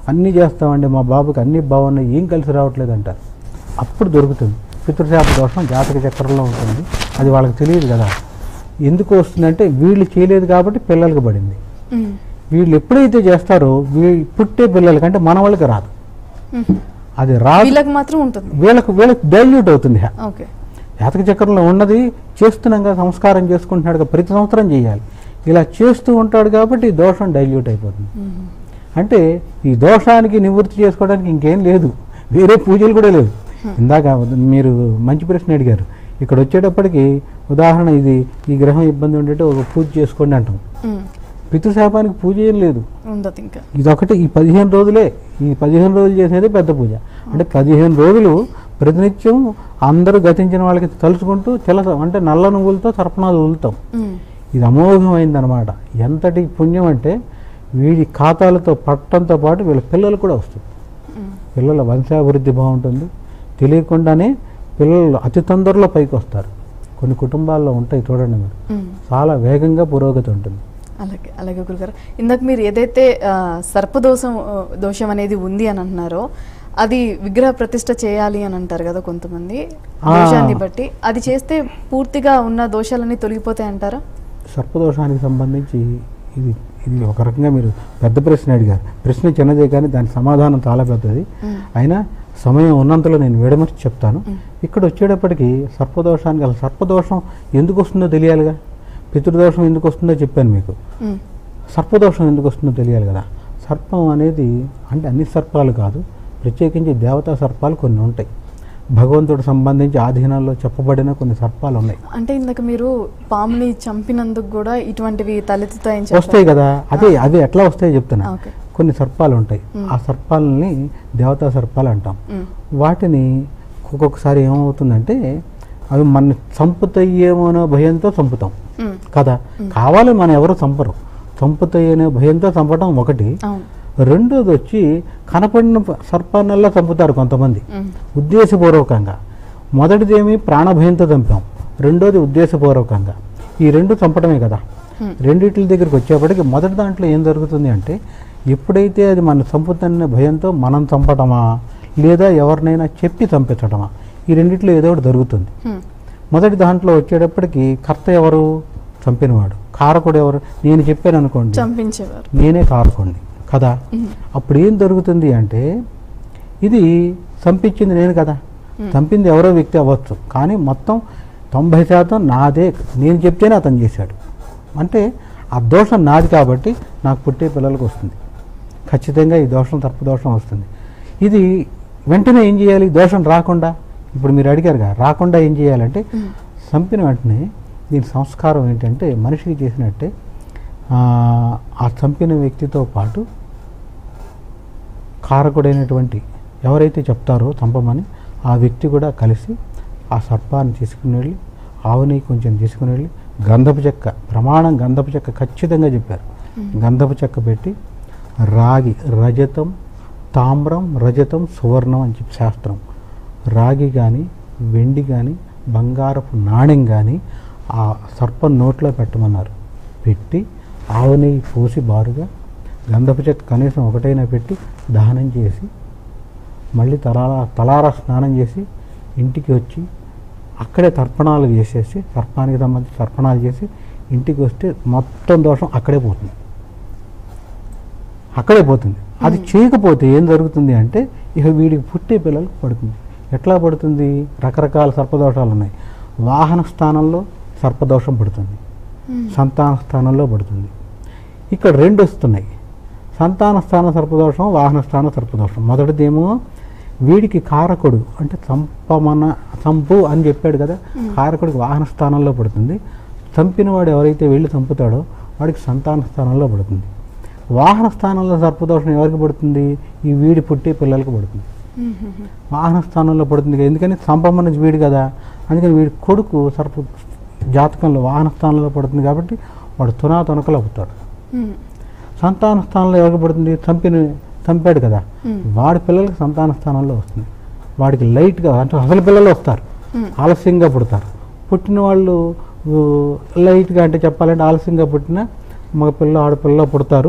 అన్నీ చేస్తామండి మా బాబుకి అన్నీ బాగున్నాయి ఏం కలిసి రావట్లేదు అంటారు అప్పుడు దొరుకుతుంది పితృశాప దోషం జాతక చక్రంలో ఉంటుంది అది వాళ్ళకి తెలియదు కదా ఎందుకు వస్తుందంటే వీళ్ళు చేయలేదు కాబట్టి పిల్లలకి పడింది ఉమ్, వీళ్ళు ఎప్పుడైతే చేస్తారో వీ పుట్టే పిల్లలకంటే మన వాళ్ళకి రాదు ఉమ్. అది రాదు వీళ్ళకి మాత్రం ఉంటుంది వీళ్ళకి వీళ్ళకి డైల్యూట్ అవుతుంది ఓకే జాతక చక్రంలో ఉన్నది చేస్తున్నాం కదా సంస్కారం చేసుకుంటున్నాడు కదా ప్రతి సంవత్సరం చేయాలి ఇలా చేస్తూ ఉంటాడు కాబట్టి ఈ దోషం డైల్యూట్ అయిపోతుంది ఉమ్, అంటే ఈ దోషానికి నివృత్తి చేసుకోవడానికి ఇంకేం లేదు వేరే పూజలు కూడా లేవు ఇందాక మీరు మంచి ప్రశ్న అడిగారు ఇక్కడ వచ్చేటప్పటికి ఉదాహరణ ఇది ఈ గ్రహం ఇబ్బంది ఉండేటో ఒక పూజ చేసుకోండి అంటాం ఉమ్. పితృశాపానికి పూజ ఏం లేదు ఉండదు ఇంకా ఇదొకటి ఈ పదిహేను రోజులే ఈ పదిహేను రోజులు చేసేది పెద్ద పూజ అంటే పదిహేను రోజులు ప్రతినిత్యం అందరూ గతించిన వాళ్ళకి తలుచుకుంటూ తెలస అంటే నల్ల నువ్వులతో తర్పణాలు వదులుతాం ఉమ్, ఇది అమోఘమైందనమాట ఎంతటి పుణ్యం అంటే వీడి ఖాతాలతో పట్టంతో పాటు వీళ్ళ పిల్లలు కూడా వస్తుంది ఉమ్, పిల్లల వంశాభివృద్ధి బాగుంటుంది తెలియకుండానే పిల్లలు అతి తొందరలో పైకి వస్తారు కొన్ని కుటుంబాల్లో ఉంటాయి చూడండి మీరు ఉమ్. చాలా వేగంగా పురోగతి ఉంటుంది అలాగే అలాగే గురుగారు ఇందాక మీరు ఏదైతే ఆ, సర్పదోషం ఆ, దోషం అనేది ఉంది అని అంటున్నారో అది విగ్రహ ప్రతిష్ట చేయాలి అని అంటారు కదా కొంతమంది ఆ. దోషాన్ని బట్టి అది చేస్తే పూర్తిగా ఉన్న దోషాలన్నీ తొలగిపోతాయి అంటారా సర్పదోషానికి సంబంధించి ఇది ఇది ఒక రకంగా మీరు పెద్ద ప్రశ్న అడిగారు ప్రశ్న చిన్నదే కానీ దాని సమాధానం చాలా పెద్దది ఉమ్, అయినా సమయం ఉన్నంతలో నేను విడమర్చి చెప్తాను ఉమ్. ఇక్కడ వచ్చేటప్పటికి సర్పదోషానికి అసలు సర్పదోషం ఎందుకు వస్తుందో తెలియాలిగా పితృదోషం ఎందుకు వస్తుందో చెప్పాను మీకు ఉమ్, సర్పదోషం ఎందుకు వస్తుందో తెలియాలి కదా సర్పం అనేది అంటే అన్ని సర్పాలు కాదు ప్రత్యేకించి దేవతా సర్పాలు కొన్ని ఉంటాయి భగవంతుడు సంబంధించి ఆధీనంలో చెప్పబడిన కొన్ని సర్పాలు ఉన్నాయి అంటే ఇందాక మీరు పాముని చంపినందుకు కూడా ఇటువంటివి తలెత్తుతాయని చెప్పారు వస్తాయి కదా అదే అవి ఎట్లా వస్తాయో చెప్తున్నా ఓకే కొన్ని సర్పాలు ఉంటాయి మ్. ఆ సర్పాలని దేవతా సర్పాలు అంటాం ఉమ్, వాటిని ఒక్కొక్కసారి ఏమవుతుందంటే అవి మన చంపుతాయేమో అనే భయంతో చంపుతాం ఉమ్, కదా కావాలి మనం ఎవరు చంపరు చంపుతాయి అనే భయంతో చంపడం ఒకటి అవును రెండోది వచ్చి కనపడిన సర్పాన్నల్లా చంపుతారు కొంతమంది ఉమ్, ఉద్దేశపూర్వకంగా మొదటిదేమి ప్రాణభయంతో చంపాం రెండోది ఉద్దేశపూర్వకంగా ఈ రెండు చంపడమే కదా ఉమ్, రెండిట్ల దగ్గరికి వచ్చేప్పటికి మొదటి దాంట్లో ఏం జరుగుతుంది అంటే ఎప్పుడైతే అది మన చంపుతున్న భయంతో మనం చంపటమా లేదా ఎవరినైనా చెప్పి చంపించటమా ఈ రెండిట్లో ఏదో ఒకటి జరుగుతుంది ఉమ్, మొదటి దాంట్లో వచ్చేటప్పటికి కర్త ఎవరు చంపినవాడు కారకుడు ఎవరు నేను చెప్పాను అనుకోండి చంపించేవారు నేనే కారకుడిని కదా ఉమ్, అప్పుడు ఏం జరుగుతుంది అంటే ఇది చంపించింది నేను కదా Hmm. చంపింది ఎవరో వ్యక్తి అవ్వచ్చు కానీ మొత్తం తొంభై శాతం నాదే నేను చెప్తేనే అతను చేశాడు అంటే ఆ దోషం నాది కాబట్టి నాకు పుట్టే పిల్లలకు వస్తుంది ఖచ్చితంగా ఈ దోషం దోషం వస్తుంది ఇది వెంటనే ఏం చేయాలి దోషం రాకుండా ఇప్పుడు మీరు అడిగారుగా రాకుండా ఏం చేయాలంటే ఉమ్, చంపిన వెంటనే దీని సంస్కారం ఏంటంటే మనిషికి చేసినట్టే ఆ, ఆ చంపిన వ్యక్తితో పాటు కారకుడైనటువంటి ఎవరైతే చెప్తారో చంపమని ఆ వ్యక్తి కూడా కలిసి ఆ సర్పాన్ని తీసుకుని వెళ్ళి ఆవుని కొంచెం తీసుకుని వెళ్ళి గంధపు చెక్క ప్రమాణం గంధపు చెక్క ఖచ్చితంగా చెప్పారు గంధపు చెక్క పెట్టి రాగి రజతం తామ్రం రజతం సువర్ణం అని చెప్పి శాస్త్రం రాగి కానీ వెండి కానీ బంగారపు నాణెం కానీ ఆ సర్పం నోట్లో పెట్టమన్నారు పెట్టి ఆవు నెయ్యి పోసి బారుగా గంధపు చెక్క కనీసం ఒకటైనా పెట్టి దహనం చేసి మళ్ళీ తలారా తలారా స్నానం చేసి ఇంటికి వచ్చి అక్కడే తర్పణాలు చేసేసి సర్పానికి సంబంధించి తర్పణాలు చేసి ఇంటికి వస్తే మొత్తం దోషం అక్కడే పోతుంది అక్కడే పోతుంది అది చేయకపోతే ఏం జరుగుతుంది అంటే ఇక వీడికి పుట్టే పిల్లలకు పడుతుంది ఎట్లా పడుతుంది రకరకాల సర్పదోషాలు ఉన్నాయి వాహన స్థానంలో సర్పదోషం పడుతుంది ఉమ్, సంతాన స్థానంలో పడుతుంది ఇక్కడ రెండు వస్తున్నాయి సంతాన స్థాన సర్పదోషం వాహన స్థాన సర్పదోషం మొదటిదేమో వీడికి కారకుడు అంటే చంపమన చంపు అని చెప్పాడు కదా కారకుడికి వాహన స్థానంలో పడుతుంది చంపినవాడు ఎవరైతే వెళ్ళి చంపుతాడో వాడికి సంతాన స్థానంలో పడుతుంది వాహన స్థానంలో సర్పదోషం ఎవరికి పడుతుంది ఈ వీడి పుట్టే పిల్లలకు పడుతుంది ఉమ్, ఉమ్, ఉమ్. వాహన స్థానంలో పడుతుంది కదా. ఎందుకని చంపమన్నది వీడు కదా అందుకని వీడి కొడుకు సర్ప జాతకంలో వాహన స్థానంలో పడుతుంది కాబట్టి వాడు తునా తునకలు అవుతాడు ఉమ్, సంతాన స్థానంలో ఎవరికి పడుతుంది చంపిన చంపాడు కదా ఉమ్, వాడి పిల్లలకి సంతాన స్థానంలో వస్తుంది వాడికి లైట్గా అంటే అసలు పిల్లలు వస్తారు ఉమ్, ఆలస్యంగా పుడతారు పుట్టిన వాళ్ళు ఊ, లైట్గా అంటే చెప్పాలంటే ఆలస్యంగా పుట్టిన మగ పిల్ల ఆడపిల్ల పుడతారు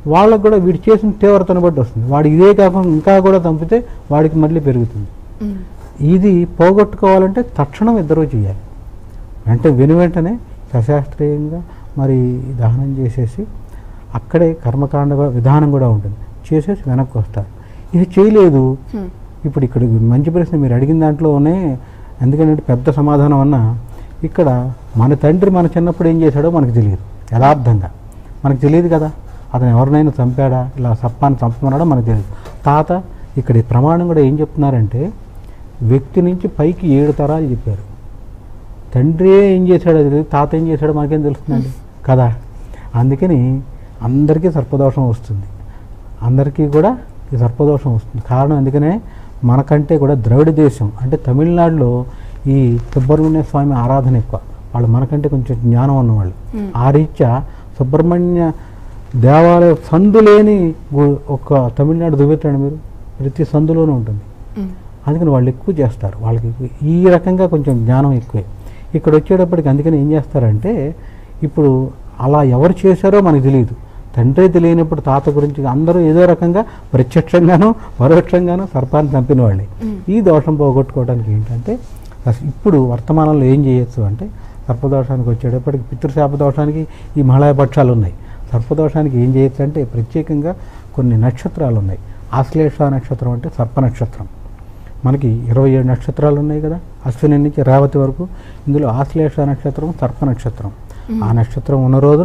వాళ్ళకు కూడా వీడు చేసిన తీవ్రతను బట్టి వస్తుంది వాడు ఇదే కాకుండా ఇంకా కూడా చంపితే వాడికి మళ్ళీ పెరుగుతుంది ఉమ్, ఇది పోగొట్టుకోవాలంటే తక్షణం ఇద్దరూ చేయాలి అంటే వెను వెంటనే సశాస్త్రీయంగా మరి దహనం చేసేసి అక్కడే కర్మకాండ కూడా- విధానం కూడా ఉంటుంది చేసేసి వెనక్కి వస్తారు ఇది చేయలేదు ఉమ్, ఇప్పుడు ఇక్కడ మంచి ప్రశ్న మీరు అడిగిన దాంట్లోనే ఎందుకంటే పెద్ద సమాధానం అన్న ఇక్కడ మన తండ్రి మన చిన్నప్పుడు ఏం చేశాడో మనకు తెలియదు యథార్థంగా మనకు తెలియదు కదా అతను ఎవరినైనా చంపాడా ఇలా సప్పాన్ని చంపమన్నాడో మనకు తెలియదు తాత ఇక్కడ ఈ ప్రమాణం కూడా ఏం చెప్తున్నారంటే వ్యక్తి నుంచి పైకి ఏడు తరాలు చెప్పారు తండ్రి ఏం చేశాడో తెలియదు తాత ఏం చేశాడో మనకేం తెలుస్తుందండి కదా అందుకని అందరికీ సర్పదోషం వస్తుంది అందరికీ కూడా ఈ సర్పదోషం వస్తుంది కారణం ఎందుకనే మనకంటే కూడా ద్రవిడ దేశం అంటే తమిళనాడులో ఈ సుబ్రహ్మణ్య స్వామి ఆరాధన ఎక్కువ వాళ్ళు మనకంటే కొంచెం జ్ఞానం ఉన్నవాళ్ళు Hmm. ఆ రీత్యా సుబ్రహ్మణ్య దేవాలయ సందు లేని గు- ఒక తమిళనాడు దువ్వెత్తండి మీరు ప్రతి సందులోనూ ఉంటుంది ఉమ్, అందుకని వాళ్ళు ఎక్కువ చేస్తారు వాళ్ళకి ఎక్కువ- ఈ రకంగా కొంచెం జ్ఞానం ఎక్కువే ఇక్కడ వచ్చేటప్పటికి అందుకని ఏం చేస్తారంటే ఇప్పుడు అలా ఎవరు చేశారో మనకు తెలియదు తండ్రి తెలియనప్పుడు తాత గురించి అందరూ ఏదో రకంగా ప్రత్యక్షంగానూ పరోక్షంగానూ సర్పాన్ని చంపిన వాళ్ళే ఉమ్, ఈ దోషం పోగొట్టుకోవడానికి ఏంటంటే అసలు ఇప్పుడు వర్తమానంలో ఏం చేయొచ్చు అంటే సర్పదోషానికి వచ్చేటప్పటికి పితృశాప దోషానికి ఈ మహాళయ పక్షాలు ఉన్నాయి సర్పదోషానికి ఏం చేయొచ్చు అంటే ప్రత్యేకంగా కొన్ని నక్షత్రాలు ఉన్నాయి ఆశ్లేష నక్షత్రం అంటే సర్ప నక్షత్రం మనకి ఇరవై ఏడు నక్షత్రాలు ఉన్నాయి కదా అశ్విని నుంచి రేవతి వరకు ఇందులో ఆశ్లేష నక్షత్రం సర్ప నక్షత్రం ఆ నక్షత్రం ఉన్న రోజున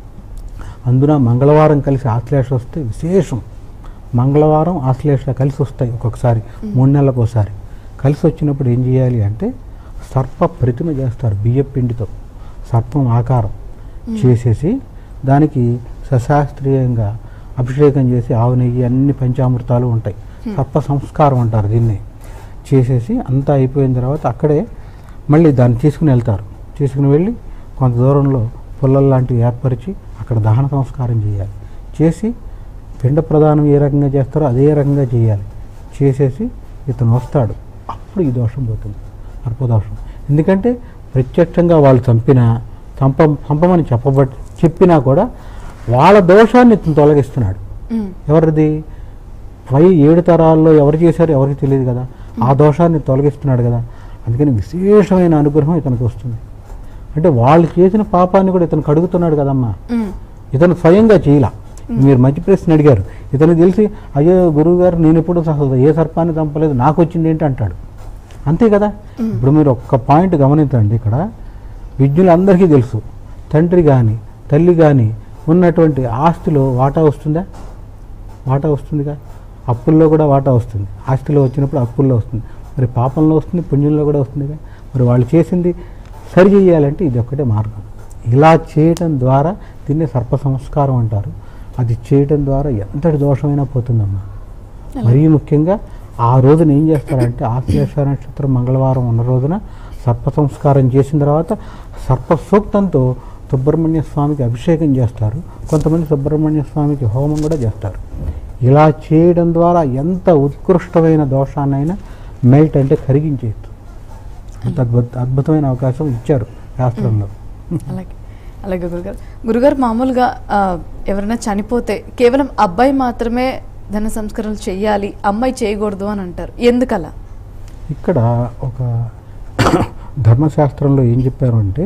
అందున మంగళవారం కలిసి ఆశ్లేష వస్తే విశేషం మంగళవారం ఆశ్లేష కలిసి వస్తాయి ఒక్కొక్కసారి మూడు నెలలకు ఒకసారి కలిసి వచ్చినప్పుడు ఏం చేయాలి అంటే సర్ప ప్రతిమ చేస్తారు బియ్య పిండితో సర్పం ఆకారం చేసేసి దానికి సశాస్త్రీయంగా అభిషేకం చేసి ఆవు నెయ్యి అన్ని పంచామృతాలు ఉంటాయి సర్ప సంస్కారం అంటారు దీన్ని చేసేసి అంతా అయిపోయిన తర్వాత అక్కడే మళ్ళీ దాన్ని తీసుకుని వెళ్తారు తీసుకుని వెళ్ళి కొంత దూరంలో పుల్లలు లాంటివి ఏర్పరిచి అక్కడ దహన సంస్కారం చేయాలి చేసి పిండ ప్రదానం ఏ రకంగా చేస్తారో అదే రకంగా చేయాలి చేసేసి ఇతను వస్తాడు అప్పుడు ఈ దోషం పోతుంది అర్పదోషం ఎందుకంటే ప్రత్యక్షంగా వాళ్ళు చంపినా చంప చంపమని చెప్పబట్టి చెప్పినా కూడా వాళ్ళ దోషాన్ని ఇతను తొలగిస్తున్నాడు ఉమ్, ఎవరిది పై ఏడు తరాల్లో ఎవరు చేశారో ఎవరికి తెలియదు కదా ఆ దోషాన్ని తొలగిస్తున్నాడు కదా అందుకని విశేషమైన అనుగ్రహం ఇతనికి వస్తుంది అంటే వాళ్ళు చేసిన పాపాన్ని కూడా ఇతను కడుగుతున్నాడు కదమ్మా ఉమ్, ఇతను స్వయంగా చేయలా మీరు మంచి ప్రశ్న అడిగారు ఇతను తెలిసి అయ్యో గురువు గారు నేను ఎప్పుడు అసలు ఏ సర్పాన్ని చంపలేదు నాకు వచ్చింది ఏంటి అంటాడు అంతే కదా ఇప్పుడు మీరు ఒక్క పాయింట్ గమనించండి ఇక్కడ విద్యులందరికీ తెలుసు తండ్రి కానీ తల్లి కానీ ఉన్నటువంటి ఆస్తిలో వాటా వస్తుందా వాటా వస్తుందిగా అప్పుల్లో కూడా వాటా వస్తుంది ఆస్తిలో వచ్చినప్పుడు అప్పుల్లో వస్తుంది మరి పాపంలో వస్తుంది పుణ్యంలో కూడా వస్తుందిగా మరి వాళ్ళు చేసింది సరి చేయాలంటే ఇది ఒక్కటే మార్గం ఇలా చేయటం ద్వారా దీన్ని సర్ప సంస్కారం అంటారు అది చేయటం ద్వారా ఎంతటి దోషమైనా పోతుందమ్మా మరీ ముఖ్యంగా ఆ రోజున ఏం చేస్తారంటే ఆశ్లేష నక్షత్రం మంగళవారం ఉన్న రోజున సర్ప సంస్కారం చేసిన తర్వాత సర్ప సూక్తంతో సుబ్రహ్మణ్య స్వామికి అభిషేకం చేస్తారు కొంతమంది సుబ్రహ్మణ్య స్వామికి హోమం కూడా చేస్తారు ఇలా చేయడం ద్వారా ఎంత ఉత్కృష్టమైన దోషాన్నైనా మెల్ట్ అంటే కరిగించేయచ్చు అంత అద్భుత అద్భుతమైన అవకాశం ఇచ్చారు శాస్త్రంలో అలాగే అలాగే గురుగారు గురుగారు మామూలుగా ఆ, ఎవరైనా చనిపోతే కేవలం అబ్బాయి మాత్రమే ధన సంస్కరణలు చెయ్యాలి అమ్మాయి చేయకూడదు అని అంటారు ఎందుకలా ఇక్కడ ఒక ధర్మశాస్త్రంలో ఏం చెప్పారు అంటే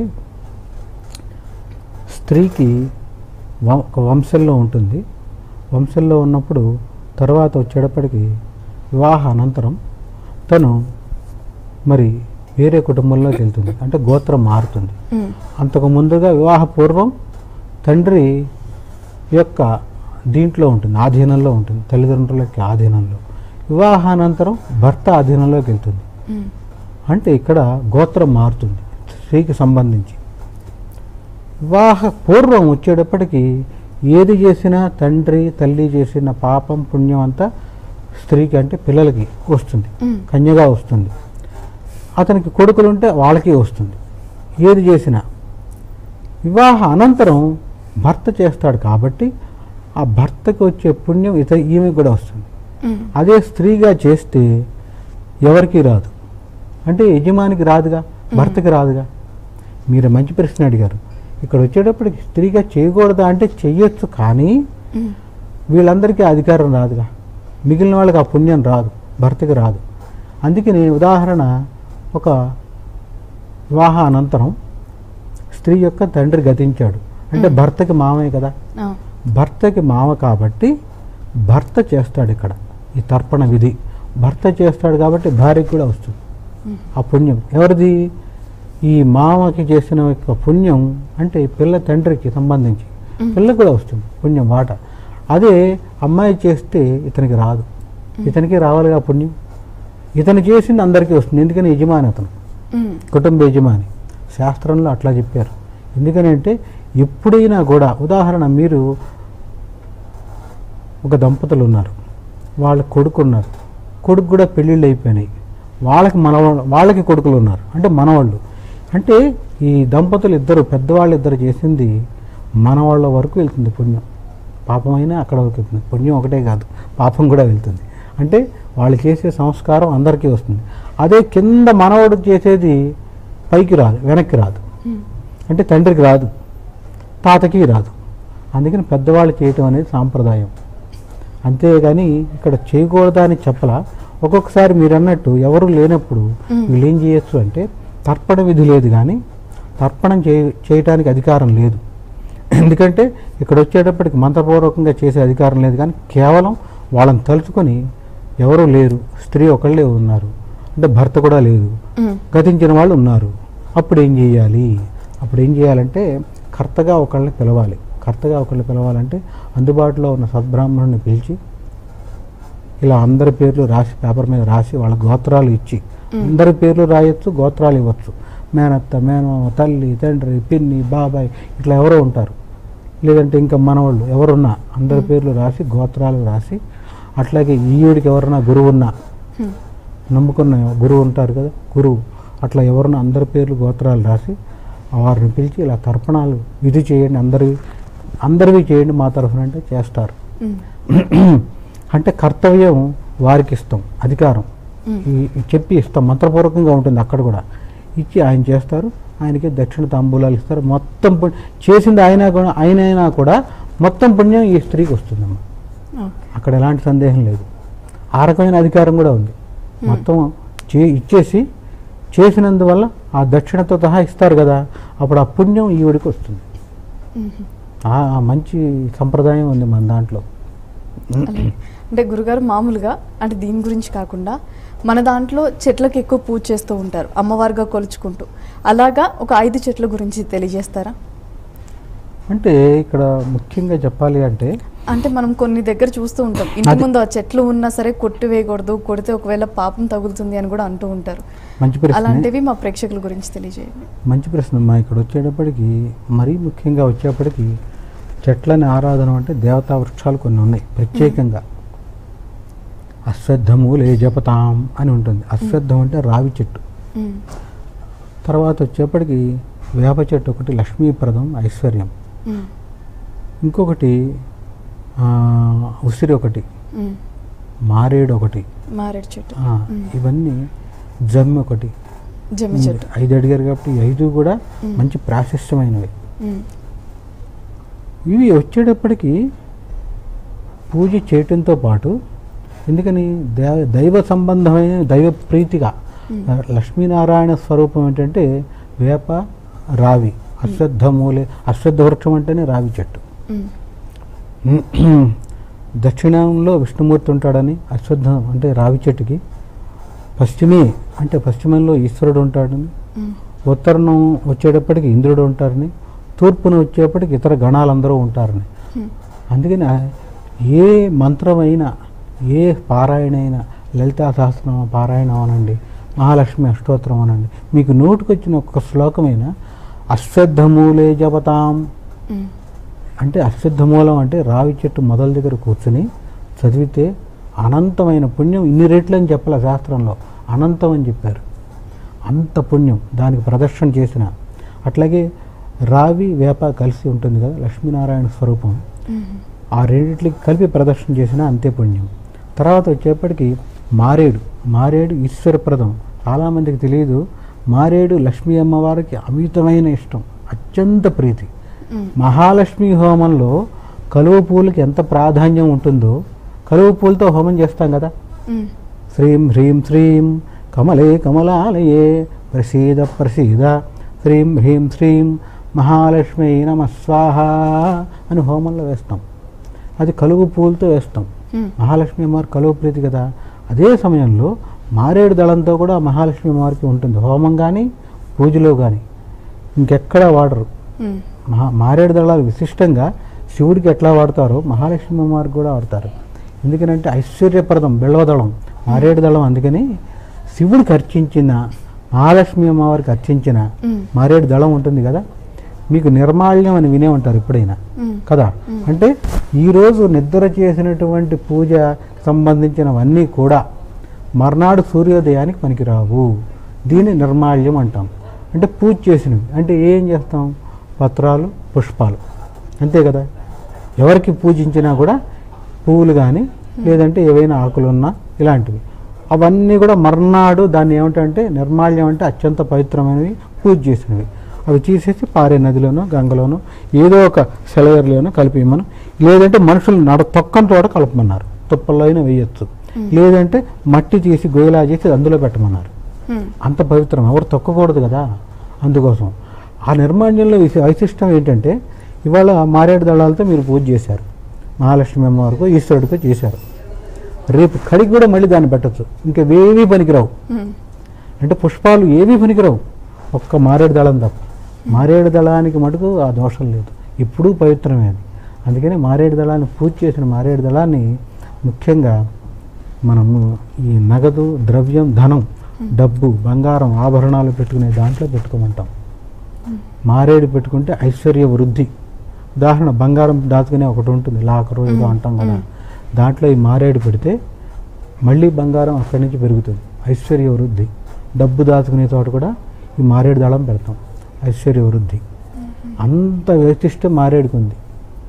స్త్రీకి వ- ఒక వంశంలో ఉంటుంది వంశంలో ఉన్నప్పుడు తర్వాత వచ్చేటప్పటికి వివాహ అనంతరం తను మరి వేరే కుటుంబంలోకి వెళ్తుంది అంటే గోత్రం మారుతుంది ఉమ్, అంతకు ముందుగా వివాహ పూర్వం తండ్రి యొక్క దీంట్లో ఉంటుంది ఆధీనంలో ఉంటుంది తల్లిదండ్రులకి ఆధీనంలో వివాహానంతరం భర్త ఆధీనంలోకి వెళ్తుంది ఉమ్, అంటే ఇక్కడ గోత్రం మారుతుంది స్త్రీకి సంబంధించి వివాహ పూర్వం వచ్చేటప్పటికి ఏది చేసినా తండ్రి తల్లి చేసిన పాపం పుణ్యం అంతా స్త్రీకి అంటే పిల్లలకి వస్తుంది ఉమ్, కన్యగా వస్తుంది అతనికి కొడుకులు ఉంటే వాళ్ళకి వస్తుంది ఏది చేసినా వివాహ అనంతరం భర్త చేస్తాడు కాబట్టి ఆ భర్తకి వచ్చే పుణ్యం ఇత ఈమెకి కూడా వస్తుంది ఉమ్, అదే స్త్రీగా చేస్తే ఎవరికి రాదు అంటే యజమానికి రాదుగా భర్తకి రాదుగా మీరు మంచి ప్రశ్న అడిగారు ఇక్కడ వచ్చేటప్పటికి స్త్రీగా చేయకూడదా అంటే చెయ్యొచ్చు కానీ ఉమ్, వీళ్ళందరికీ ఆ అధికారం రాదుగా మిగిలిన వాళ్ళకి ఆ పుణ్యం రాదు భర్తకి రాదు అందుకని ఉదాహరణ ఒక వివాహ అనంతరం స్త్రీ యొక్క తండ్రి గతించాడు అంటే భర్తకి మామయ్య కదా ఆ, భర్తకి మామ కాబట్టి భర్త చేస్తాడు ఇక్కడ ఈ తర్పణ విధి భర్త చేస్తాడు కాబట్టి భార్యకి కూడా వస్తుంది ఉమ్, ఆ పుణ్యం ఎవరిది ఈ మామకి చేసిన యొక్క పుణ్యం అంటే ఈ పిల్ల తండ్రికి సంబంధించి మ్మ్. పిల్లకు కూడా వస్తుంది పుణ్యం వాట అదే అమ్మాయి చేస్తే ఇతనికి రాదు ఇతనికి రావాలిగా పుణ్యం ఇతను చేసింది అందరికీ వస్తుంది ఎందుకని యజమాని అతను ఉమ్, కుటుంబ యజమాని శాస్త్రంలో అట్లా చెప్పారు ఎందుకని అంటే ఎప్పుడైనా కూడా ఉదాహరణ మీరు ఒక దంపతులు ఉన్నారు వాళ్ళ కొడుకు ఉన్నారు కొడుకు కూడా పెళ్ళిళ్ళు అయిపోయినాయి వాళ్ళకి మనవాళ్ళు వాళ్ళకి కొడుకులు ఉన్నారు అంటే మనవాళ్ళు అంటే ఈ దంపతులు ఇద్దరు పెద్దవాళ్ళు ఇద్దరు చేసింది మనవాళ్ళ వరకు వెళ్తుంది పుణ్యం పాపమైనా అక్కడ వరకు వెళ్తుంది పుణ్యం ఒకటే కాదు పాపం కూడా వెళ్తుంది అంటే వాళ్ళు చేసే సంస్కారం అందరికీ వస్తుంది అదే కింద మనవడు చేసేది పైకి రాదు వెనక్కి రాదు ఉమ్, అంటే తండ్రికి రాదు తాతకి రాదు అందుకని పెద్దవాళ్ళు చేయటం అనేది సాంప్రదాయం అంతేగాని ఇక్కడ చేయకూడదా అని చెప్పలా ఒక్కొక్కసారి మీరు అన్నట్టు ఎవరు లేనప్పుడు మ్మ్. వీళ్ళు ఏం చేయొచ్చు అంటే తర్పణ విధి లేదు కానీ తర్పణం చేయ చేయటానికి అధికారం లేదు ఎందుకంటే ఇక్కడ వచ్చేటప్పటికి మంత్రపూర్వకంగా చేసే అధికారం లేదు కానీ కేవలం వాళ్ళని తలుచుకొని ఎవరు లేరు స్త్రీ ఒకళ్ళే ఉన్నారు అంటే భర్త కూడా లేదు ఉమ్, గతించిన వాళ్ళు ఉన్నారు అప్పుడు ఏం చేయాలి అప్పుడు ఏం చేయాలంటే కర్తగా ఒకళ్ళని పిలవాలి కర్తగా ఒకళ్ళని పిలవాలంటే అందుబాటులో ఉన్న సద్బ్రాహ్మణుని పిలిచి ఇలా అందరి పేర్లు రాసి పేపర్ మీద రాసి వాళ్ళ గోత్రాలు ఇచ్చి అందరి పేర్లు రాయొచ్చు గోత్రాలు ఇవ్వచ్చు మేనత్త మేనమామ తల్లి తండ్రి పిన్ని బాబాయ్ ఇట్లా ఎవరో ఉంటారు లేదంటే ఇంకా మనవాళ్ళు ఎవరున్నా అందరి పేర్లు రాసి గోత్రాలు రాసి అట్లాగే ఈయుడికి ఎవరన్నా గురువు ఉన్నా ఉమ్, నమ్ముకున్న గురువు ఉంటారు కదా గురువు అట్లా ఎవరిని అందరి పేర్లు గోత్రాలు రాసి వారిని పిలిచి ఇలా తర్పణాలు విధి చేయండి అందరివి అందరివి చేయండి మా తరఫున అంటే చేస్తారు ఉమ్, అంటే కర్తవ్యం వారికి ఇస్తాం అధికారం ఉమ్, ఈ- ఈ చెప్పి ఇస్తాం మంత్రపూర్వకంగా ఉంటుంది అక్కడ కూడా ఇచ్చి ఆయన చేస్తారు ఆయనకి దక్షిణ తాంబూలాలు ఇస్తారు మొత్తం పు- చేసింది ఆయన కూడా ఆయనైనా కూడా మొత్తం పుణ్యం ఈ స్త్రీకి వస్తుందమ్మా ఓకే అక్కడ ఎలాంటి సందేహం లేదు ఆ రకమైన అధికారం కూడా ఉంది మొత్తం చే ఇచ్చేసి చేసినందువల్ల ఆ దక్షిణతో సహా ఇస్తారు కదా అప్పుడు ఆ పుణ్యం ఈవిడికి వస్తుంది ఉమ్. ఆ ఆ మంచి సంప్రదాయం ఉంది మన దాంట్లో అలాగే. అంటే గురుగారు మామూలుగా అంటే దీని గురించి కాకుండా మన దాంట్లో చెట్లకు ఎక్కువ పూజ చేస్తూ ఉంటారు అమ్మవారిగా కొలుచుకుంటూ అలాగా ఒక ఐదు చెట్ల గురించి తెలియజేస్తారా అంటే ఇక్కడ ముఖ్యంగా చెప్పాలి అంటే అంటే మనం కొన్ని దగ్గర చూస్తూ ఉంటాం ఇంటి అది- ముందు ఆ చెట్లు ఉన్నా సరే కొట్టివేయకూడదు కొడితే ఒకవేళ పాపం తగులుతుంది అని కూడా అంటూ ఉంటారు మంచి ప్రశ్న అలాంటివి మా ప్రేక్షకుల గురించి తెలియజేయండి మంచి ప్రశ్న అమ్మా ఇక్కడ వచ్చేటప్పటికి మరీ ముఖ్యంగా వచ్చేప్పటికి చెట్లని ఆరాధన అంటే దేవతా వృక్షాలు కొన్ని ఉన్నాయి ప్రత్యేకంగా అశ్వత్థములే జపతాం అని ఉంటుంది అశ్వత్థం అంటే రావి చెట్టు ఉమ్, తర్వాత వచ్చేప్పటికి వేప చెట్టు ఒకటి లక్ష్మీప్రదం ఐశ్వర్యం ఉమ్, ఇంకొకటి ఆ, ఉసిరి ఒకటి ఉమ్. మారేడు ఒకటి మారేడు చెట్టు ఆ, ఉమ్. ఇవన్నీ జమ్మి ఒకటి జమ్మి చెట్టు ఐదు అడిగారు కాబట్టి ఈ ఐదు కూడా ఉమ్. మంచి ప్రాశస్త్యమైనవి ఉమ్, ఇవి వచ్చేటప్పటికి పూజ చేయటంతో పాటు ఎందుకని దేవ దైవ సంబంధమైన దైవ ప్రీతిగా ఉమ్. లక్ష్మీనారాయణ స్వరూపం ఏంటంటే వేప రావి అశ్వత్థ మూలే అశ్వత్థ వృక్షం అంటేనే రావి చెట్టు ఉమ్, దక్షిణంలో విష్ణుమూర్తి ఉంటాడని అశ్వత్థం అంటే రావి చెట్టుకి పశ్చిమే అంటే పశ్చిమంలో ఈశ్వరుడు ఉంటాడని ఉమ్, ఉత్తరం వచ్చేటప్పటికి ఇంద్రుడు ఉంటారని తూర్పున వచ్చేప్పటికి ఇతర గణాలందరూ ఉంటారని ఉమ్, అందుకని ఆ ఏ మంత్రమైనా ఏ పారాయణైనా లలితా సహస్రం పారాయణం అనండి మహాలక్ష్మి అష్టోత్తరం అనండి మీకు నోటికొచ్చిన ఒక్క శ్లోకమైన అశ్వత్థమూలే జపతాం ఉమ్, అంటే అశ్వత్థమూలం అంటే రావి చెట్టు మొదల దగ్గర కూర్చుని చదివితే అనంతమైన పుణ్యం ఇన్ని రెట్లు అని చెప్పాల శాస్త్రంలో అనంతం అని చెప్పారు అంత పుణ్యం దానికి ప్రదర్శన చేసిన అట్లాగే రావి వేప కలిసి ఉంటుంది కదా లక్ష్మీనారాయణ స్వరూపం ఉమ్, ఆ రెండింటికి కలిపి ప్రదర్శన చేసిన అంతే పుణ్యం తర్వాత వచ్చేప్పటికి మారేడు మారేడు ఈశ్వరప్రదం చాలామందికి తెలియదు మారేడు లక్ష్మీ అమ్మవారికి అమితమైన ఇష్టం అత్యంత ప్రీతి ఉమ్, మహాలక్ష్మి హోమంలో కలువ పూలకి ఎంత ప్రాధాన్యం ఉంటుందో కలువ పూలతో హోమం చేస్తాం కదా ఉమ్, శ్రీం హ్రీం శ్రీం కమలే కమలాలయే ప్రసీద ప్రసీద శ్రీం హ్రీం శ్రీం మహాలక్ష్మి నమ స్వాహ అని హోమంలో వేస్తాం అది కలుగు పూలతో వేస్తాం ఉమ్, మహాలక్ష్మి అమ్మవారు కలువ ప్రీతి కదా అదే సమయంలో మారేడు దళంతో కూడా మహాలక్ష్మి అమ్మవారికి ఉంటుంది హోమం కానీ పూజలో కానీ ఇంకెక్కడా వాడరు ఉమ్, మహా మారేడు దళాలు విశిష్టంగా శివుడికి ఎట్లా వాడతారో మహాలక్ష్మి అమ్మవారికి కూడా వాడతారు ఎందుకనంటే ఐశ్వర్యప్రదం బిల్వదళం మారేడు దళం అందుకని శివుడికి అర్చించిన మహాలక్ష్మి అమ్మవారికి అర్చించిన ఉమ్, మారేడు దళం ఉంటుంది కదా మీకు నిర్మాల్యం అని వినే ఉంటారు ఎప్పుడైనా ఉమ్, కదా అంటే ఈరోజు నిద్ర చేసినటువంటి పూజ సంబంధించినవన్నీ కూడా మర్నాడు సూర్యోదయానికి పనికిరావు దీన్ని నిర్మాల్యం అంటాం అంటే పూజ చేసినవి అంటే ఏం చేస్తాం పత్రాలు పుష్పాలు అంతే కదా ఎవరికి పూజించినా కూడా పువ్వులు కానీ లేదంటే ఏవైనా ఆకులు ఉన్నా ఇలాంటివి అవన్నీ కూడా మర్నాడు దాన్ని ఏమిటంటే నిర్మాల్యం అంటే అత్యంత పవిత్రమైనవి పూజ చేసినవి అవి తీసేసి పారే నదిలోనో గంగలోనో ఏదో ఒక సెలయర్లోనో కలిపేయమను లేదంటే మనుషులు నడ తొక్కని తోట కలపమన్నారు తుప్పల్లో అయినా వేయచ్చు లేదంటే మట్టి తీసి గోయలా చేసి అందులో పెట్టమన్నారు ఉమ్, అంత పవిత్రం ఎవరు తొక్కకూడదు కదా అందుకోసం ఆ నిర్మాణ్యంలో విశ- వైశిష్టం ఏంటంటే ఇవాళ మారేడు దళాలతో మీరు పూజ చేశారు మహాలక్ష్మి అమ్మవారికో ఈశ్వరుడికో చేశారు రేపు కడిగి కూడా మళ్ళీ దాన్ని పెట్టచ్చు ఇంకా ఏవీ పనికిరావు ఉమ్, అంటే పుష్పాలు ఏవీ పనికిరావు ఒక్క మారేడు దళం తప్ప మారేడు దళానికి మటుకు ఆ దోషం లేదు ఎప్పుడూ పవిత్రమే అది అందుకని మారేడు దళాన్ని పూజ చేసిన మారేడు దళాన్ని ముఖ్యంగా మనము ఈ నగదు ద్రవ్యం ధనం డబ్బు బంగారం ఆభరణాలు పెట్టుకునే దాంట్లో పెట్టుకోమంటాం మారేడు పెట్టుకుంటే ఐశ్వర్య వృద్ధి ఉదాహరణ బంగారం దాచుకునే ఒకటి ఉంటుంది లాకరు ఏదో అంటాం కదా దాంట్లో ఈ మారేడు పెడితే మళ్ళీ బంగారం అక్కడి నుంచి పెరుగుతుంది ఐశ్వర్య వృద్ధి డబ్బు దాచుకునే చోట కూడా ఈ మారేడు దళం పెడతాం ఐశ్వర్య వృద్ధి అంత వైశిష్టం మారేడుకు ఉంది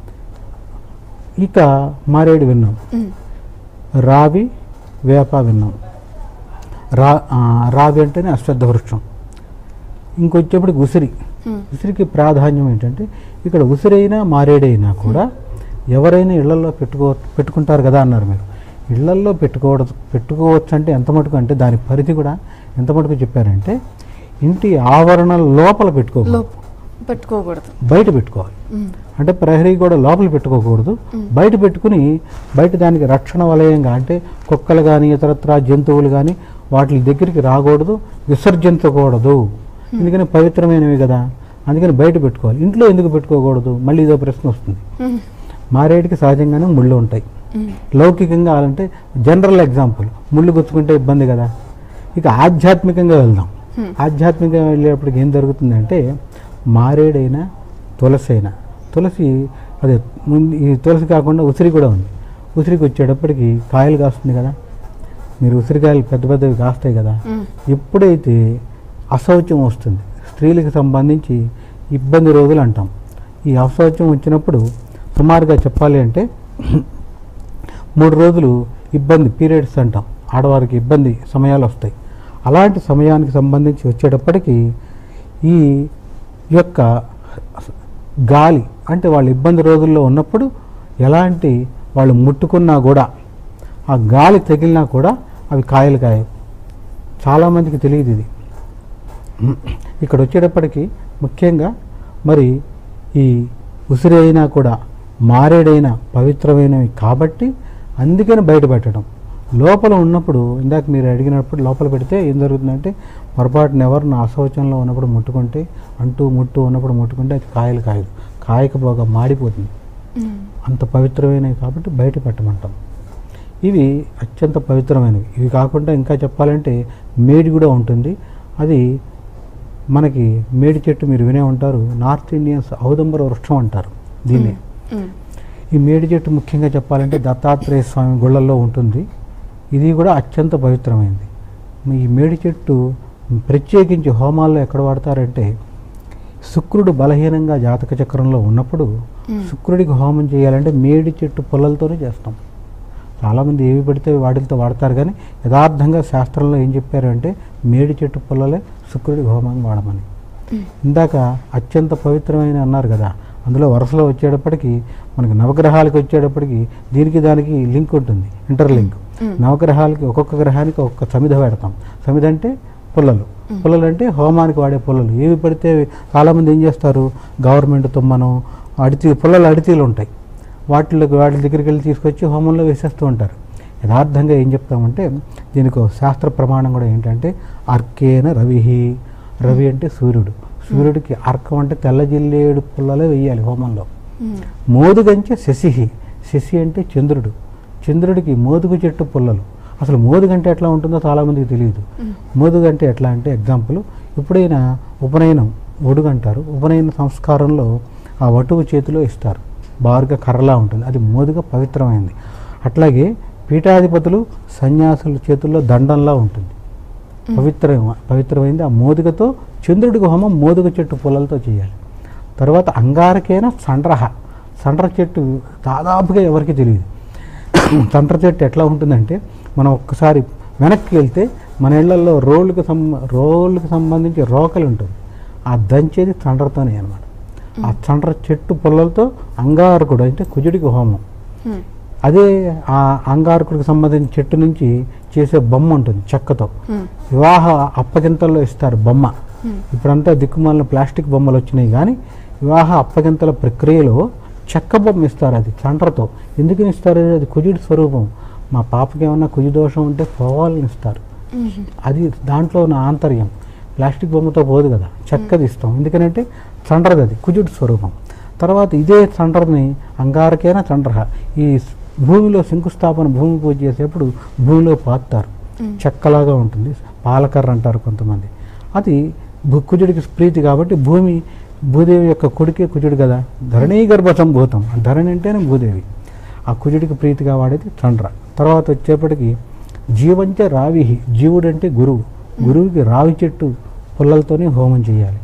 ఇక మారేడు విన్నాం ఉమ్, రావి వేప విన్నాం రా ఆ, రావి అంటేనే అశ్వత్థ వృక్షం ఇంకొచ్చేప్పటికి ఉసిరి ఉమ్, ఉసిరికి ప్రాధాన్యం ఏంటంటే ఇక్కడ ఉసిరైనా మారేడైనా కూడా ఎవరైనా ఇళ్లలో పెట్టుకో పెట్టుకుంటారు కదా అన్నారు మీరు ఇళ్లల్లో పెట్టుకోవడం పెట్టుకోవచ్చు అంటే ఎంత మటుకు అంటే దాని పరిధి కూడా ఎంత మటుకు చెప్పారంటే ఇంటి ఆవరణ లోపల పెట్టుకోకూడదు లోపు పెట్టుకోకూడదు బయట పెట్టుకోవాలి ఉమ్, అంటే ప్రహరీ కూడా లోపల పెట్టుకోకూడదు బయట పెట్టుకుని బయట దానికి రక్షణ వలయంగా అంటే కుక్కలు కానీ ఇతరత్ర జంతువులు కానీ వాటి దగ్గరికి రాకూడదు విసర్జించకూడదు ఎందుకని పవిత్రమైనవి కదా అందుకని బయట పెట్టుకోవాలి ఇంట్లో ఎందుకు పెట్టుకోకూడదు మళ్ళీ ఇదో ప్రశ్న వస్తుంది ఉమ్, మారేడికి సహజంగానే ముళ్ళు ఉంటాయి ఉమ్, లౌకికంగా అంటే జనరల్ ఎగ్జాంపుల్ ముళ్ళు గుచ్చుకుంటే ఇబ్బంది కదా ఇక ఆధ్యాత్మికంగా వెళ్దాం Hmm. ఆధ్యాత్మికంగా వెళ్ళేటప్పటికి ఏం జరుగుతుందంటే మారేడైనా తులసి అయినా తులసి అదే ముందు ఈ తులసి కాకుండా ఉసిరి కూడా ఉంది ఉసిరికి వచ్చేటప్పటికి కాయలు కాస్తుంది కదా మీరు ఉసిరికాయలు పెద్ద పెద్దవి కాస్తాయి కదా ఉమ్, ఎప్పుడైతే అశౌచం వస్తుంది స్త్రీలకు సంబంధించి ఇబ్బంది రోజులు అంటాం ఈ అశౌచం వచ్చినప్పుడు సుమారుగా చెప్పాలి అంటే మూడు రోజులు ఇబ్బంది పీరియడ్స్ అంటాం ఆడవారికి ఇబ్బంది సమయాలు వస్తాయి అలాంటి సమయానికి సంబంధించి వచ్చేటప్పటికి ఈ యొక్క గాలి అంటే వాళ్ళు ఇబ్బంది రోజుల్లో ఉన్నప్పుడు ఎలాంటి వాళ్ళు ముట్టుకున్నా కూడా ఆ గాలి తగిలినా కూడా అవి కాయలు కాయవు చాలామందికి తెలియదు ఇది ఇక్కడ వచ్చేటప్పటికి ముఖ్యంగా మరి ఈ ఉసిరి అయినా కూడా మారేడైనా పవిత్రమైనవి కాబట్టి అందుకని బయట పెట్టడం లోపల ఉన్నప్పుడు ఇందాక మీరు అడిగినప్పుడు లోపల పెడితే ఏం జరుగుతుందంటే పొరపాటున ఎవరిని అశౌచంలో ఉన్నప్పుడు ముట్టుకుంటే అంటూ ముట్టు ఉన్నప్పుడు ముట్టుకుంటే అది కాయలు కాయదు కాయకపోగా మాడిపోతుంది ఉమ్, అంత పవిత్రమైనవి కాబట్టి బయట పెట్టమంటాం ఇవి అత్యంత పవిత్రమైనవి ఇవి కాకుండా ఇంకా చెప్పాలంటే మేడి కూడా ఉంటుంది అది మనకి మేడి చెట్టు మీరు వినే ఉంటారు నార్త్ ఇండియన్స్ ఔదంబర వృక్షం అంటారు దీన్ని ఉమ్, ఈ మేడి చెట్టు ముఖ్యంగా చెప్పాలంటే దత్తాత్రేయ స్వామి గుళ్ళల్లో ఉంటుంది ఇది కూడా అత్యంత పవిత్రమైనది ఈ మేడి చెట్టు ప్రత్యేకించి హోమాల్లో ఎక్కడ వాడతారంటే శుక్రుడు బలహీనంగా జాతక చక్రంలో ఉన్నప్పుడు Hmm. శుక్రుడికి హోమం చేయాలంటే మేడి చెట్టు పొలలతోనే చేస్తాం చాలామంది ఏవి పడితే వాటితో వాడతారు కానీ యథార్థంగా శాస్త్రంలో ఏం చెప్పారు అంటే మేడి చెట్టు పొలలే శుక్రుడికి హోమాన్ని వాడమని ఉమ్, ఇందాక అత్యంత పవిత్రమైన అన్నారు కదా అందులో వరుసలో వచ్చేటప్పటికి మనకి నవగ్రహాలకు వచ్చేటప్పటికి దీనికి దానికి లింక్ ఉంటుంది ఇంటర్ లింక్ మ్మ్. నవగ్రహాలకి ఒక్కొక్క గ్రహానికి ఒక్కొక్క సమిధ పెడతాం సమిధ అంటే పుల్లలు పుల్లలు అంటే హోమానికి వాడే పుల్లలు ఏవి పడితే అవి చాలామంది ఏం చేస్తారు గవర్నమెంట్ తుమ్మను అడితి పుల్లలు అడితీలు ఉంటాయి వాటిలోకి వాటి దగ్గరికి వెళ్ళి తీసుకొచ్చి హోమంలో వేసేస్తూ ఉంటారు యథార్థంగా ఏం చెప్తామంటే దీనికి ఒక శాస్త్ర ప్రమాణం కూడా ఏంటంటే అర్కేన రవిహి రవి అంటే సూర్యుడు సూర్యుడికి అర్కం అంటే తెల్ల జిల్లేడు పుల్లలే వేయాలి హోమంలో మ్మ్. మోదుగంచె శశిహి శశి అంటే చంద్రుడు చంద్రుడికి మోదుగు చెట్టు పుల్లలు అసలు మోదుగ అంటే ఎట్లా ఉంటుందో చాలామందికి తెలియదు మ్మ్. మోదుగ అంటే ఎట్లా అంటే ఎగ్జాంపుల్ ఎప్పుడైనా ఉపనయనం ఒడుగు అంటారు ఉపనయన సంస్కారంలో ఆ వటువు చేతిలో ఇస్తారు బారుగా కర్రలా ఉంటుంది అది మోదుగ పవిత్రమైంది అట్లాగే పీఠాధిపతులు సన్యాసుల చేతుల్లో దండంలా ఉంటుంది పవిత్ర పవిత్రమైంది ఆ మోదుగతో చంద్రుడికి హోమం మోదుగ చెట్టు పొలలతో చేయాలి తర్వాత అంగారకైన సండ్రహ సండ్ర చెట్టు దాదాపుగా ఎవరికి తెలియదు సండ్ర చెట్టు ఎట్లా ఉంటుందంటే మనం ఒక్కసారి వెనక్కి వెళ్తే మన ఇళ్లలో రోళ్ళకి సం రోళ్ళకి సంబంధించి రోకలు ఉంటుంది ఆ దంచేది చండ్రతోనే అనమాట ఆ చండ్ర చెట్టు పొలలతో అంగారకుడు అంటే కుజుడికి హోమం మ్మ్. అదే ఆ అంగారకుడికి సంబంధించిన చెట్టు నుంచి చేసే బొమ్మ ఉంటుంది చెక్కతో మ్మ్. వివాహ అప్పగింతల్లో ఇస్తారు బొమ్మ మ్మ్. ఇప్పుడంతా దిక్కుమాలిన ప్లాస్టిక్ బొమ్మలు వచ్చినాయి కానీ వివాహ అప్పగింతల ప్రక్రియలో చెక్క బొమ్మ ఇస్తారు అది చండ్రతో ఎందుకని ఇస్తారు అది కుజుడి స్వరూపం మా పాపకి ఏమన్నా కుజు దోషం ఉంటే పోవాలని ఇస్తారు మ్మ్. అది దాంట్లో ఉన్న ఆంతర్యం ప్లాస్టిక్ బొమ్మతో పోదు కదా చెక్కది ఇస్తాం ఎందుకనంటే చండ్రది అది కుజుడి స్వరూపం తర్వాత ఇదే చండ్రని అంగారకైనా చండ్ర ఈ స్- భూమిలో శంకుస్థాపన భూమి పూజ చేసేప్పుడు భూమిలో పాతారు మ్మ్. చెక్కలాగా ఉంటుంది పాలకర్ర అంటారు కొంతమంది అది భూ కుజుడికి ప్రీతి కాబట్టి భూమి భూదేవి యొక్క కొడుకే కుజుడు కదా ధరణీ గర్భ సంభూతం ఆ ధరణి అంటేనే భూదేవి ఆ కుజుడికి ప్రీతిగా వాడేది చండ్ర తర్వాత వచ్చేప్పటికి జీవంచ రావిహి జీవుడు అంటే గురువు గురువుకి రావి చెట్టు పుల్లలతోనే హోమం చేయాలి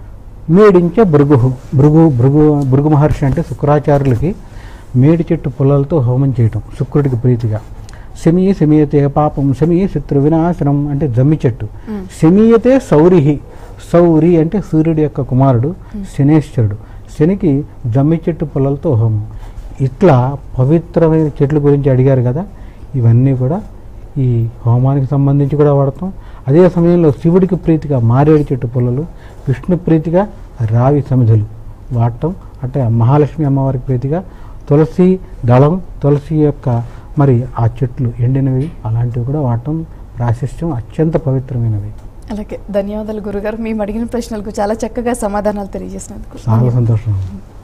మేడించ భృగు భృగు భృగు భృగు మహర్షి అంటే శుక్రాచార్యులకి మేడి చెట్టు పుల్లలతో హోమం చేయటం శుక్రుడికి ప్రీతిగా శమీ శమీయతే పాపం శమీ శత్రు వినాశనం అంటే జమ్మి చెట్టు మ్మ్. శమీయతే సౌరిహి సౌరి అంటే సూర్యుడి యొక్క కుమారుడు శనేశ్వరుడు శనికి జమ్మి చెట్టు పుల్లలతో హోమం ఇట్లా పవిత్రమైన చెట్ల గురించి అడిగారు కదా ఇవన్నీ కూడా ఈ హోమానికి సంబంధించి కూడా వాడతాం అదే సమయంలో శివుడికి ప్రీతిగా మారేడు చెట్టు పుల్లలు విష్ణు ప్రీతిగా రావి సమిధులు వాడటం అంటే మహాలక్ష్మి అమ్మవారికి ప్రీతిగా తులసి దళం తులసి యొక్క మరి ఆ చెట్లు ఎండినవి అలాంటివి కూడా వాడటం ప్రాశస్త్యం అత్యంత పవిత్రమైనవి అలాగే ధన్యవాదాలు గురుగారు మేము అడిగిన ప్రశ్నలకు చాలా చక్కగా సమాధానాలు తెలియజేసినందుకు చాలా సంతోషం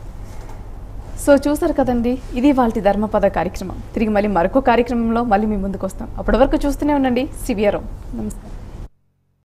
సో చూసారు కదండి ఇది వాళ్ళ ధర్మపద కార్యక్రమం తిరిగి మళ్ళీ మరొక కార్యక్రమంలో మళ్ళీ మీ ముందుకు వస్తాం అప్పటి వరకు చూస్తూనే ఉండండి సివియరం నమస్కారం